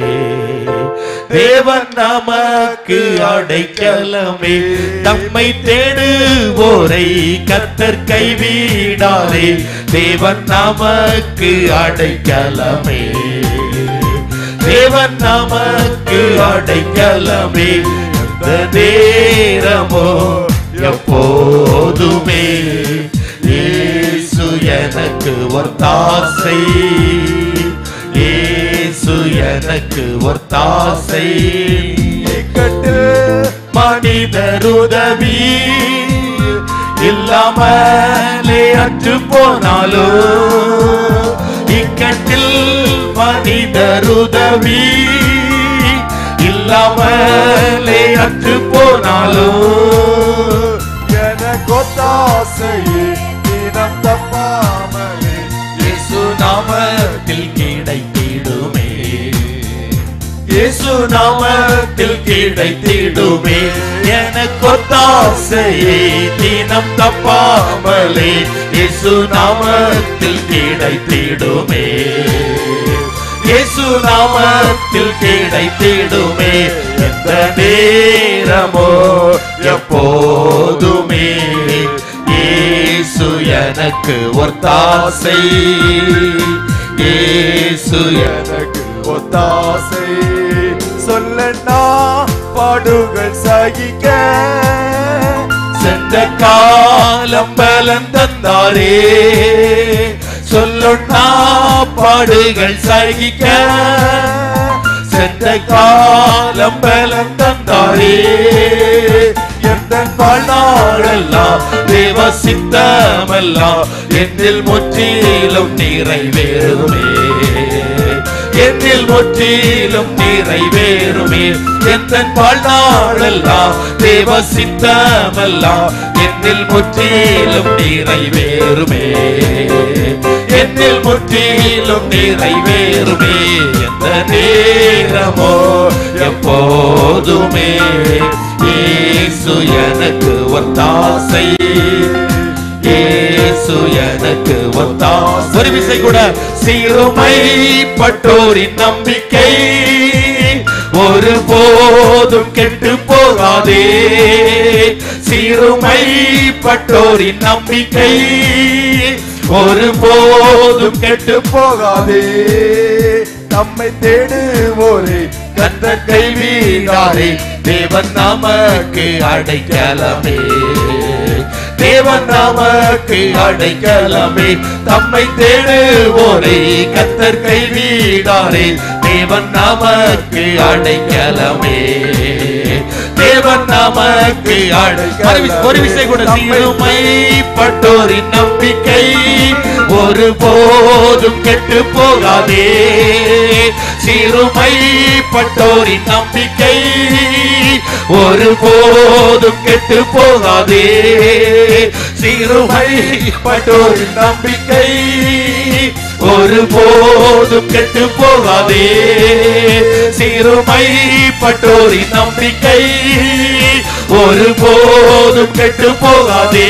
தேவன் நமக்கு அடைக்கலமே தம்மை தேடுவோரை கத்தர் கைவிடாரே தேவன் நமக்கு அடைக்கலமே தேவன் நமக்கு அடைக்கலமே இந்த நேரமோ எப்போதுமே இயேசு எனக்கு ஒத்தாசை இயேசு எனக்கு ஒத்தாசை இக்கட்டில் மனிதருதவி இல்லாமலே அற்று போனாலோ இக்கட்டில் மனிதருதவி இல்லாமலே அற்று போனாலோ எனக்கு ஒத்தாசையே தினம் தப்பாமலே இயேசு நாமத்தில் கிடைத்திடுமே இயேசு நாமத்தில் கிடைத்திடுமே எனக்கு ஒத்தாசையை தினம் தப்பாமலே இயேசு நாமத்தில் கிடைத்திடுமே இயேசு நாமத்தில் கிடைத்திடுமே எந்த நேரமோ எப்போதுமே இயேசு எனக்கு ஒத்தாசை இயேசு எனக்கு ஒத்தாசை சொல்லண்ணா பாடுகள் சகிக்க சென்ற காலம் பலன் தந்தாரே சொல்லொன்னா பாடுகள் சகிக்க சென்ற காலம் பலன் தந்தாரே எந்த வாழ்நாளெல்லாம் தேவ சித்தமெல்லாம் என்னில் முற்றிலும் நிறைவேறுமே என்னில் முற்றிலும் நிறைவேறுமே எந்த வாழ்நாளெல்லாம் தேவ சித்தமெல்லாம் என்னில் முற்றிலும் நிறைவேறுமே என்னில் முற்றிலும் நிறைவேறுமே எந்த நேரமோ எப்போதுமே இயேசு எனக்கு ஒத்தாசை இயேசு எனக்கு ஒத்தாசை ஒரு விசை கூட சீருமைப்பட்டோரின் நம்பிக்கை ஒரு போதும் கெட்டு போகாதே சீருமைப்பட்டோரின் நம்பிக்கை ஒரு போதும் கெட்டு போகாதே நம்மை தேடுவோரே கத்த கைவீடாரே தேவன் நமக்கு அடைக்கலமே தேவன் நமக்கு அடைக்கலமே தம்மை தேடுவோரை கத்தர் கைவீடாரே தேவன் நமக்கு அடைக்கலமே தேவன் நமக்கு அடை- ஒரு விசை கூட சீருமைப்பட்டோரின் நம்பிக்கை ஒரு போதும் கெட்டு போகாதே சிறுமைப்பட்டோரின் நம்பிக்கை ஒரு போதும் கெட்டு போகாதே சிறுமைப்பட்டோரின் நம்பிக்கை ஒரு போதும் கெட்டு போகாதே சிறுமைப்பட்டோரின் நம்பிக்கை ஒரு போதும் கெட்டு போகாதே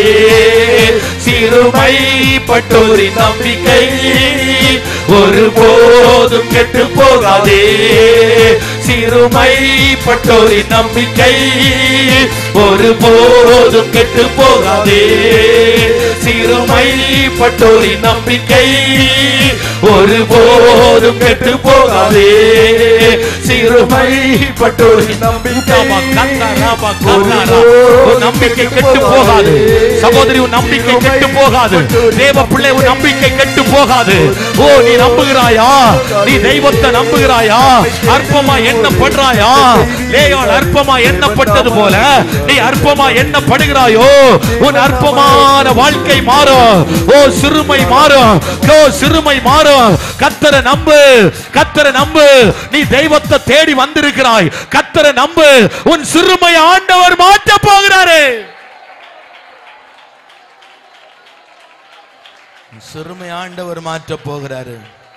சிறுமைப்பட்டோரின் நம்பிக்கை ஒரு போதும் கெட்டு போகாதே சிறுமைப்பட்டோரின் நம்பிக்கை ஒரு போதும் கெட்டு போகாதே சிறுமைப்பட்டோரின் நம்பிக்கை ஒரு போதும் கெட்டு போகாதே சிறுமைப்பட்டோரின் நம்பிக்கை உன் நம்பிக்கை கெட்டு போகாது சகோதரி உன் நம்பிக்கை கெட்டு போகாது தேவ பிள்ளை உன் நம்பிக்கை கெட்டு போகாது ஓ நீ நம்புகிறாயா நீ தெய்வத்தை நம்புகிறாயா அற்பமா எண்ணப்படுறாயா லேயாள் அற்பமா எண்ணப்பட்டது போல நீ அற்பமா எண்ணப்படுகிறாயோ உன் அற்பமான வாழ்க்கை மாறும் ஓ சிறுமை மாறும் ஓ சிறுமை மாறும் கத்தரை நம்பு கத்தரை நம்பு நீ தெய்வத்தை தேடி வந்திருக்கிறாய் கத்தரை நம்பு உன் சிறுமை ஆண்டவர் மாற்ற போகிறாரு உன் சிறுமை ஆண்டவர் மாற்ற போகிறாரு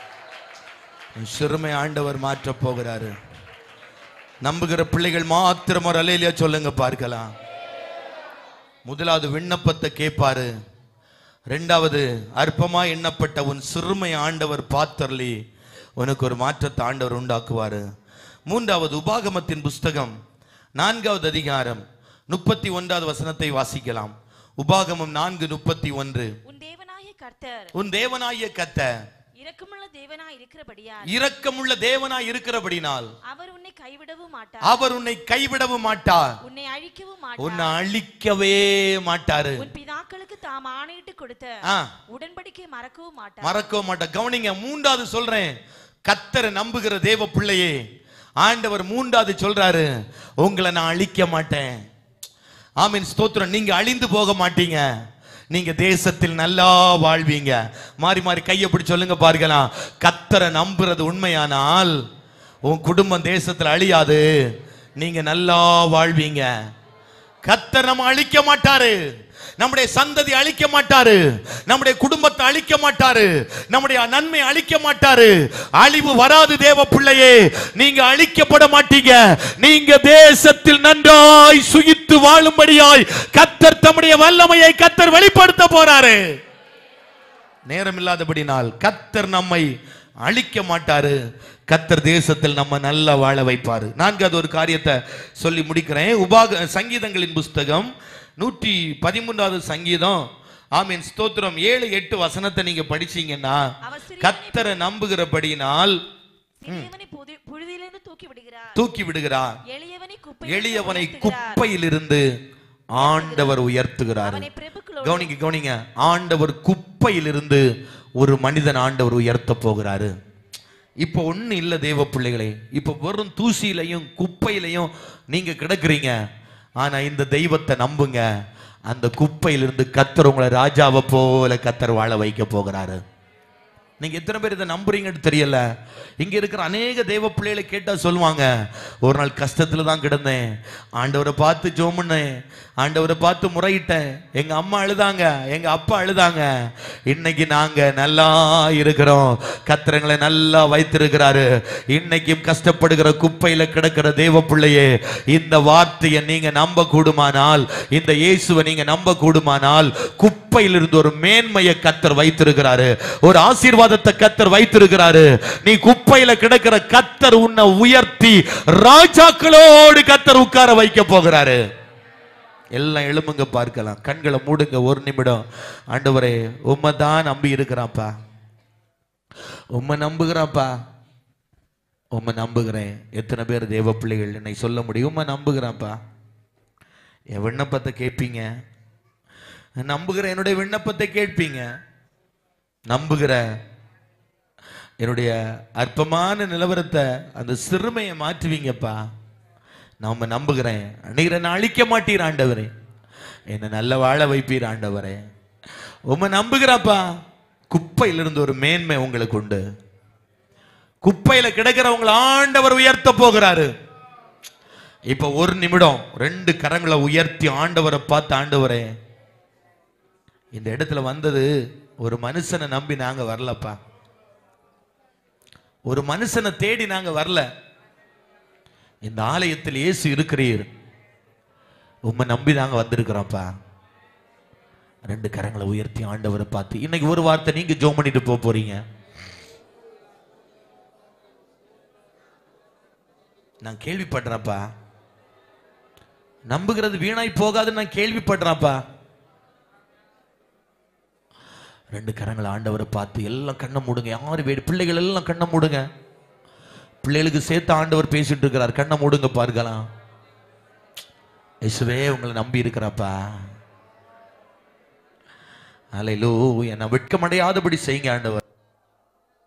உன் சிறுமை ஆண்டவர் மாற்ற போகிறாரு நம்புகிற பிள்ளைகள் மாத்திரம் ஒரு அலையிலேயே சொல்லுங்க பார்க்கலாம் முதலாவது விண்ணப்பத்தை கேட்பாரு ரெண்டாவது அற்பமா எண்ணப்பட்ட உன் சிறுமை ஆண்டவர் பார்த்தர்லி உனக்கு ஒரு மாற்றத்தை ஆண்டவர் உண்டாக்குவாரு மூன்றாவது உபாகமத்தின் புஸ்தகம் நான்காவது அதிகாரம் முப்பத்தி ஒன்றாவது வசனத்தை வாசிக்கலாம் உபாகமம் நான்கு முப்பத்தி ஒன்று உன் தேவனாகிய கர்த்தர் உன் தேவனாகிய கத்த இரக்கமுள்ள தேவனாய் இருக்கிறபடியால் இரக்கமுள்ள தேவனாய் இருக்கிறபடினால் அவர் உன்னை கைவிடவும் மாட்டார் அவர் உன்னை கைவிடவும் மாட்டார் உன்னை அழிக்கவும் உன்னை மாட்டார் அழிக்கவே மாட்டாரு உன் பிதாக்களுக்கு தாம் ஆணையிட்டு கொடுத்த ஆ. உடன்படிக்கை மறக்கவும் மாட்டார் மறக்க மாட்டார் கவனிங்க மூன்றாவது சொல்றேன் கத்தரை நம்புகிற தேவ பிள்ளையே ஆண்டவர் மூன்றாவது சொல்றாரு உங்களை நான் அழிக்க மாட்டேன் ஆமீன் ஸ்தோத்திரம் நீங்க அழிந்து போக மாட்டீங்க நீங்க தேசத்தில் நல்லா வாழ்வீங்க மாறி மாறி கையை பிடிச்சு சொல்லுங்க பார்க்கலாம் கத்தரை நம்புறது உண்மையானால் உன் குடும்பம் தேசத்தில் அழியாது நீங்க நல்லா வாழ்வீங்க கத்தர் நம்ம அழிக்க மாட்டாரு நம்முடைய சந்ததி அழிக்க மாட்டாரு நம்முடைய குடும்பத்தை அழிக்க மாட்டாரு நம்முடைய நன்மை அழிக்க மாட்டாரு அழிவு வராது தேவ பிள்ளையே நீங்க அழிக்கப்பட மாட்டீங்க நீங்க தேசத்தில் நன்றாய் சுகித்து வாழும்படியாய் கத்தர் தம்முடைய வல்லமையை கத்தர் வெளிப்படுத்த போறாரு நேரம் இல்லாதபடினால் கத்தர் நம்மை அழிக்க மாட்டாரு கத்தர் தேசத்தில் நம்ம நல்லா வாழ வைப்பாரு நான்காவது ஒரு காரியத்தை சொல்லி முடிக்கிறேன் உபாக சங்கீதங்களின் புஸ்தகம் நூற்றி பதிமூன்றாவது சங்கீதம் ஆமீன் ஸ்தோத்திரம் ஏழு எட்டு வசனத்தை நீங்க படிச்சீங்கன்னா அவர் சிறியவனை கத்தரை நம்புகிறபடினால் சிறியவனை புதி- புழுதியிலிருந்து தூக்கி விடுகிறார் தூக்கி விடுகிறார் எளியவனை குப்பையிலிருந்து எளியவனை உயர்த்துகிறார். குப்பையிலிருந்து ஆண்டவர் உயர்த்துகிறார் அவனை பிரபுக்களோடு கவனிங்க கவனிங்க ஆண்டவர் குப்பையிலிருந்து ஒரு மனிதன் ஆண்டவர் உயர்த்த போகிறாரு இப்போ ஒண்ணு இல்ல தேவ பிள்ளைகளே இப்போ வெறும் தூசியிலையும் குப்பையிலையும் நீங்க கிடக்குறீங்க ஆனா இந்த தெய்வத்தை நம்புங்க அந்த குப்பையிலிருந்து கத்தர் உங்களை ராஜாவை போல கத்தர் வாழ வைக்க போகிறாரு நீங்க எத்தனை பேர் இதை நம்புறீங்கன்னு தெரியல இங்க இருக்கிற அநேக தேவ பிள்ளைகளை கேட்டா சொல்லுவாங்க ஒரு நாள் கஷ்டத்துல தான் கிடந்தேன் ஆண்டவரை பார்த்து ஜோமுன்னேன் ஆண்டவரை பார்த்து முறையிட்டேன் எங்க அம்மா அழுதாங்க எங்க அப்பா அழுதாங்க இன்னைக்கு நாங்க நல்லா இருக்கிறோம் கத்திரங்களை நல்லா வைத்திருக்கிறாரு இன்னைக்கும் கஷ்டப்படுகிற குப்பையில கிடக்கிற தேவ பிள்ளையே இந்த வார்த்தையை நீங்க நம்ப கூடுமானால் இந்த இயேசுவை நீங்க நம்ப கூடுமானால் குப்பையிலிருந்து ஒரு மேன்மையை கத்தர் வைத்திருக்கிறாரு ஒரு ஆசீர்வாதத்தை கத்தர் வைத்திருக்கிறாரு நீ குப்பையில கிடக்கிற கத்தர் உன்னை உயர்த்தி ராஜாக்களோடு கத்தர் உட்கார வைக்க போகிறாரு எல்லாம் எழும்புங்க பார்க்கலாம் கண்களை மூடுங்க ஒரு நிமிடம் ஆண்டவரே உம்மை தான் நம்பி இருக்கிறான்ப்பா உம்மை நம்புகிறான்ப்பா உம்மை நம்புகிறேன் எத்தனை பேர் தேவ பிள்ளைகள் என்னை சொல்ல முடியும் உம்மை நம்புகிறான்ப்பா என் விண்ணப்பத்தை கேட்பீங்க நம்புகிற என்னுடைய விண்ணப்பத்தை கேட்பீங்க நம்புகிற என்னுடைய அற்பமான நிலவரத்தை அந்த சிறுமையை மாற்றுவீங்கப்பா நான் உம்மை நம்புகிறேன் நீர் என்னை அழிக்க மாட்டீர் ஆண்டவரே என்னை நல்ல வாழ வைப்பீர் ஆண்டவரே உம்மை நம்புகிறாப்பா குப்பையிலிருந்து ஒரு மேன்மை உங்களுக்கு உண்டு குப்பையில கிடக்கிறவங்களை ஆண்டவர் உயர்த்த போகிறாரு இப்ப ஒரு நிமிடம் ரெண்டு கரங்களை உயர்த்தி ஆண்டவரை பார்த்து ஆண்டவரே இந்த இடத்துல வந்தது ஒரு மனுஷனை நம்பி நாங்க வரலப்பா ஒரு மனுஷனை தேடி நாங்க வரல இந்த ஆலயத்தில் இயேசு இருக்கிறீர் உம்மை நம்பி நாங்க வந்திருக்கிறோம்ப்பா ரெண்டு கரங்களை உயர்த்தி ஆண்டவரை பார்த்து இன்னைக்கு ஒரு வார்த்தை நீங்க ஜோம் பண்ணிட்டு போக போறீங்க நான் கேள்விப்படுறேன்ப்பா நம்புகிறது வீணாய் போகாதுன்னு நான் கேள்விப்படுறேன்ப்பா ரெண்டு கரங்களை ஆண்டவரை பார்த்து எல்லாம் கண்ணை மூடுங்க யாரு வேடு பிள்ளைகள் எல்லாம் கண்ணை மூடுங்க பிள்ளைகளுக்கு சேர்த்து ஆண்டவர் பேசிட்டு இருக்கிறார் கண்ணை மூடுங்க பார்க்கலாம் இயேசுவே உங்களை நம்பி இருக்கிறாப்பா அலையிலோ என்னை வெட்கமடையாதபடி செய்யுங்க ஆண்டவர்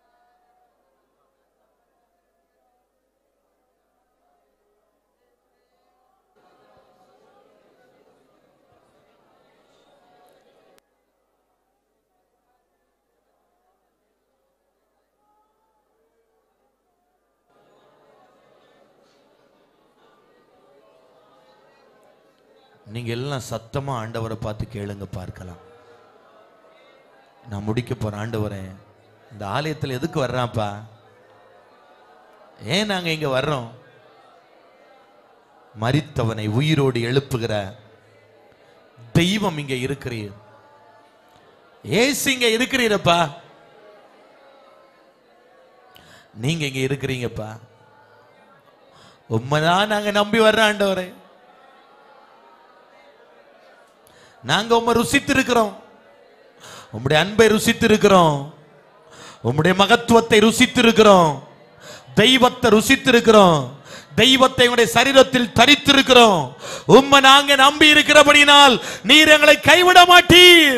நீங்க எல்லாம் சத்தமா ஆண்டவரை பார்த்து கேளுங்க பார்க்கலாம் நான் முடிக்க போறேன் ஆண்டவரே இந்த ஆலயத்தில் எதுக்கு வர்றான்ப்பா ஏன் நாங்க இங்க வர்றோம் மரித்தவனை உயிரோடு எழுப்புகிற தெய்வம் இங்க இருக்கிறீர் ஏசு இங்க இருக்கிறீரப்பா நீங்க இங்க இருக்கிறீங்கப்பா உண்மைதான் நாங்க நம்பி வர்ற ஆண்டவரே நாங்க உம்மை ருசித்து இருக்கிறோம் உம்முடைய அன்பை ருசித்து இருக்கிறோம் உம்முடைய மகத்துவத்தை ருசித்து இருக்கிறோம் தெய்வத்தை ருசித்து இருக்கிறோம் தெய்வத்தை உடைய சரீரத்தில் தரித்திருக்கிறோம் உம்மை நாங்க நம்பி இருக்கிறபடினால் நீர் எங்களை கைவிட மாட்டீர்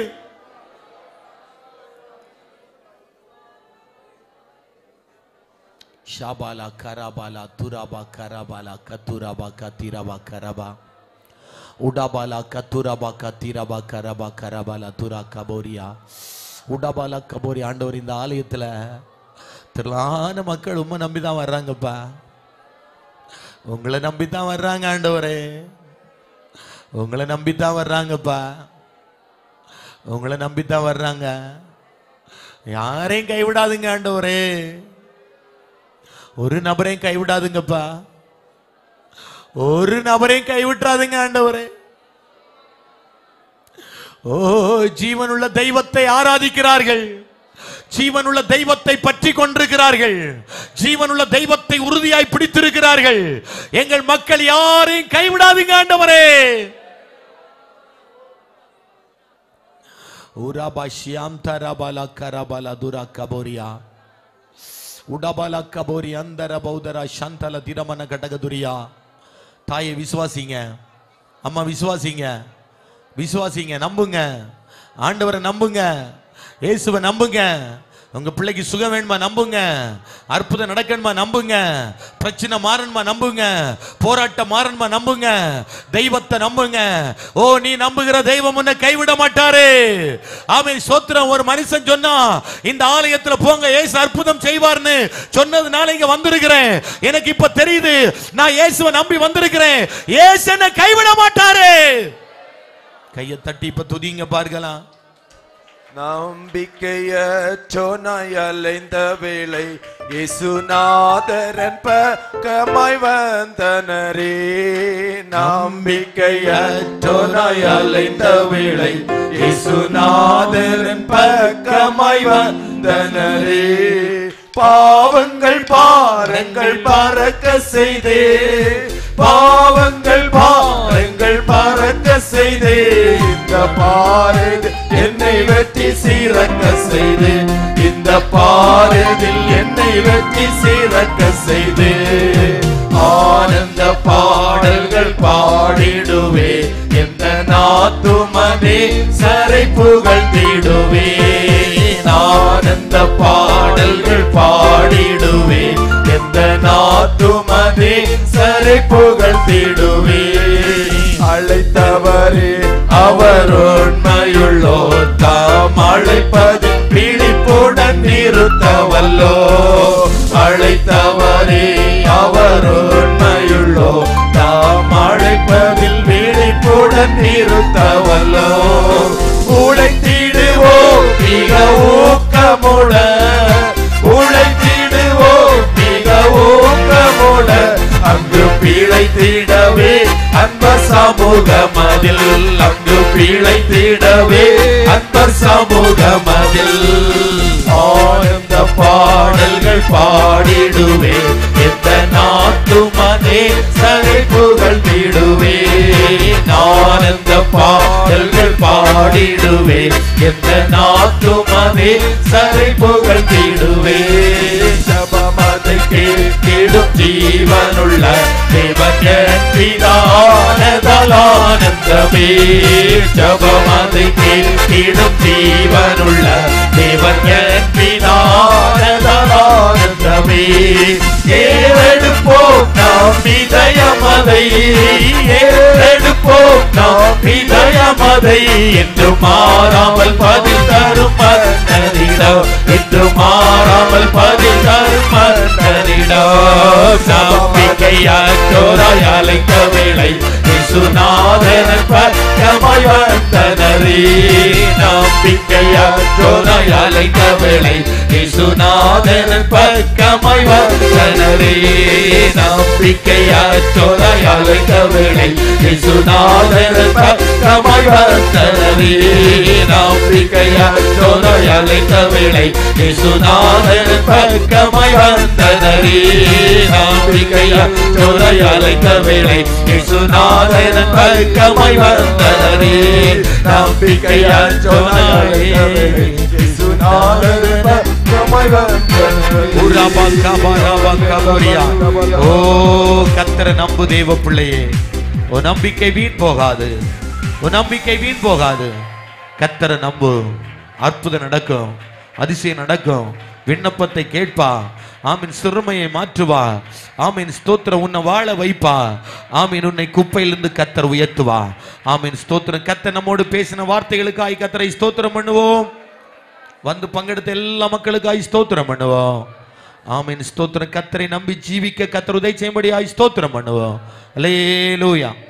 ஷாபாலா கராபாலா துராபா கராபாலா கத்துராபா கத்திராபா கரபா உடாபாலா கத்துராபா கத்திராபா கரபா கரபாலா துரா கபோரியா உடாபாலா கபோரி ஆண்டவர் இந்த ஆலயத்துல திரளான மக்கள் உண்மை நம்பி தான் வர்றாங்கப்பா உங்களை நம்பி தான் வர்றாங்க ஆண்டவரே உங்களை நம்பி தான் வர்றாங்கப்பா உங்களை நம்பி தான் வர்றாங்க யாரையும் கைவிடாதுங்க ஆண்டவரே ஒரு நபரையும் கைவிடாதுங்கப்பா ஒரு நபரையும் கைவிட்டாதுங்க ஆண்டவரே ஓ ஜீவனுள்ள தெய்வத்தை ஆராதிக்கிறார்கள் ஜீவனுள்ள தெய்வத்தை பற்றி கொண்டிருக்கிறார்கள் ஜீவனுள்ள தெய்வத்தை உறுதியாய் பிடித்திருக்கிறார்கள் எங்கள் மக்கள் யாரையும் கைவிடாதீங்க ஆண்டவரே ஊராபா ஷியாம் தராபாலா கராபாலா துரா கபோரியா உடபால கபோரி அந்தர பௌதரா சந்தல திரமன கடகதுரியா தாயை விசுவாசிங்க அம்மா விசுவாசிங்க விசுவாசிங்க நம்புங்க ஆண்டவரை நம்புங்க இயேசுவை நம்புங்க உங்க பிள்ளைக்கு சுகம் வேணுமா நம்புங்க அற்புதம் நடக்கணுமா நம்புங்க பிரச்சனை மாறணுமா நம்புங்க போராட்டம் மாறணுமா நம்புங்க தெய்வத்தை நம்புங்க ஓ நீ நம்புகிற தெய்வம் உன்னை கைவிட மாட்டாரு ஆமென் சோத்திரம் ஒரு மனுஷன் சொன்னா இந்த ஆலயத்துல போங்க ஏசு அற்புதம் செய்வார்னு சொன்னதுனால இங்க வந்திருக்கிறேன் எனக்கு இப்ப தெரியுது நான் இயேசுவை நம்பி வந்திருக்கிறேன் இயேசு என்னை கைவிட மாட்டாரு கையை தட்டி இப்ப துதிங்க பார்க்கலாம் நம்பிக்கையற்றோனாய் அலைந்த வேளை இயேசுநாதரன் பக்கமாய் வந்தனரே நம்பிக்கையற்றோனாய் அலைந்த வேளை இயேசுநாதரன் பக்கமாய் வந்தனரே பாவங்கள் பாரங்கள் பறக்க செய்தே பாவங்கள் பாரங்கள் பறக்க செய்தே இந்த பாரது என்னை வெற்றி சீரக்க செய்து இந்த பாரதில் என்னை வெற்றி சீரக்க செய்து ஆனந்த பாடல்கள் பாடிடுவே எந்த நாத்துமதே சரை புகழ்ந்திடுவே ஆனந்த பாடல்கள் பாடிடுவே எந்த நாத்துமதே சரை புகழ்ந்திடுவே அழைத்தவரே அவர் உண்மையுள்ளோ தாம் அழைப்பது பிடிப்புடன் நிறுத்தவல்லோ அழைத்தவரே அவர் உண்மையுள்ளோ தாம் அழைப்பதில் விழிப்புடன் நிறுத்தவல்லோ உழைத்திடுவோம் மிக ஊக்கமுட உழைத்திடுவோம் மிக ஊக்கமுட அங்கு பிழைத்திடவே அன்ப சமூகமதில் அங்கு பிழைத்திடவே அன்ப சமூகமதில் ஆனந்த பாடல்கள் பாடிடுவே எந்த நாட்டு மனே சரை புகழ்ந்திடுவே ஆனந்த பாடல்கள் பாடிடுவே எந்த நாட்டு மனே சரை புகழ்ந்திடுவே ஜபமதை கேட்டிடும் ஜீவனுள்ள தேவன் என் பிதானதலானந்தமே ஜபமதை கேட்டிடும் ஜீவனுள்ள தேவன் என் பிதானதலானந்தமே ஏறெடுப்போம் நாம் இதயமதை ஏறெடுப்போம் நாம் இதயமதை என்று மாறாமல் பதில் தரும் மன்னரிடம் என்று மாறாமல் பதில் தரும் மன்னரிடம் நம்பிக்கையாற்றோராய் அழைத்த வேளை இசுநாதன் பக்கமாய் வந்தனரே நம்பிக்கையாற்றோராய் அழைத்த வேளை இசுநாதன் பக்கமாய் வந்தனரே நம்பிக்கையாற்றோராய் அழைத்த வேளை இசுநாதன் பக்கமாய் வந்தனரே நம்பிக்கையாற்றோராய் அழைத்த வேளை இசுநாதன் பக்கமாய் வந்தனரே நம்பிக்கையாற்றோராய் அழைத்த வேளை இசுநாதன் பக்கமாய் வந்தனரே நம்பிக்கையாற்றோராய் அழைத்த வேளை ஓ கத்தர நம்பு தேவ பிள்ளையே உன் நம்பிக்கை வீண் போகாது உன் நம்பிக்கை வீண் போகாது கத்தர நம்பு அற்புதம் நடக்கும் அதிசயம் நடக்கும் விண்ணப்பத்தை கேட்பா ஆமீன் சிறுமையை மாற்றுவா ஆமீன் ஸ்தோத்திரம் உன்னை வாழ வைப்பா ஆமீன் உன்னை குப்பையிலிருந்து கத்தர் உயர்த்துவா ஆமீன் ஸ்தோத்திரம் கத்தர் நம்மோடு பேசின வார்த்தைகளுக்காய் கத்தரை ஸ்தோத்திரம் பண்ணுவோம் வந்து பங்கெடுத்த எல்லா மக்களுக்காய் ஸ்தோத்திரம் பண்ணுவோம் ஆமீன் ஸ்தோத்திரம் கத்தரை நம்பி ஜீவிக்க கத்தர் உதவி செய்யும்படியாய் ஸ்தோத்திரம் பண்ணுவோம் அல்லேலூயா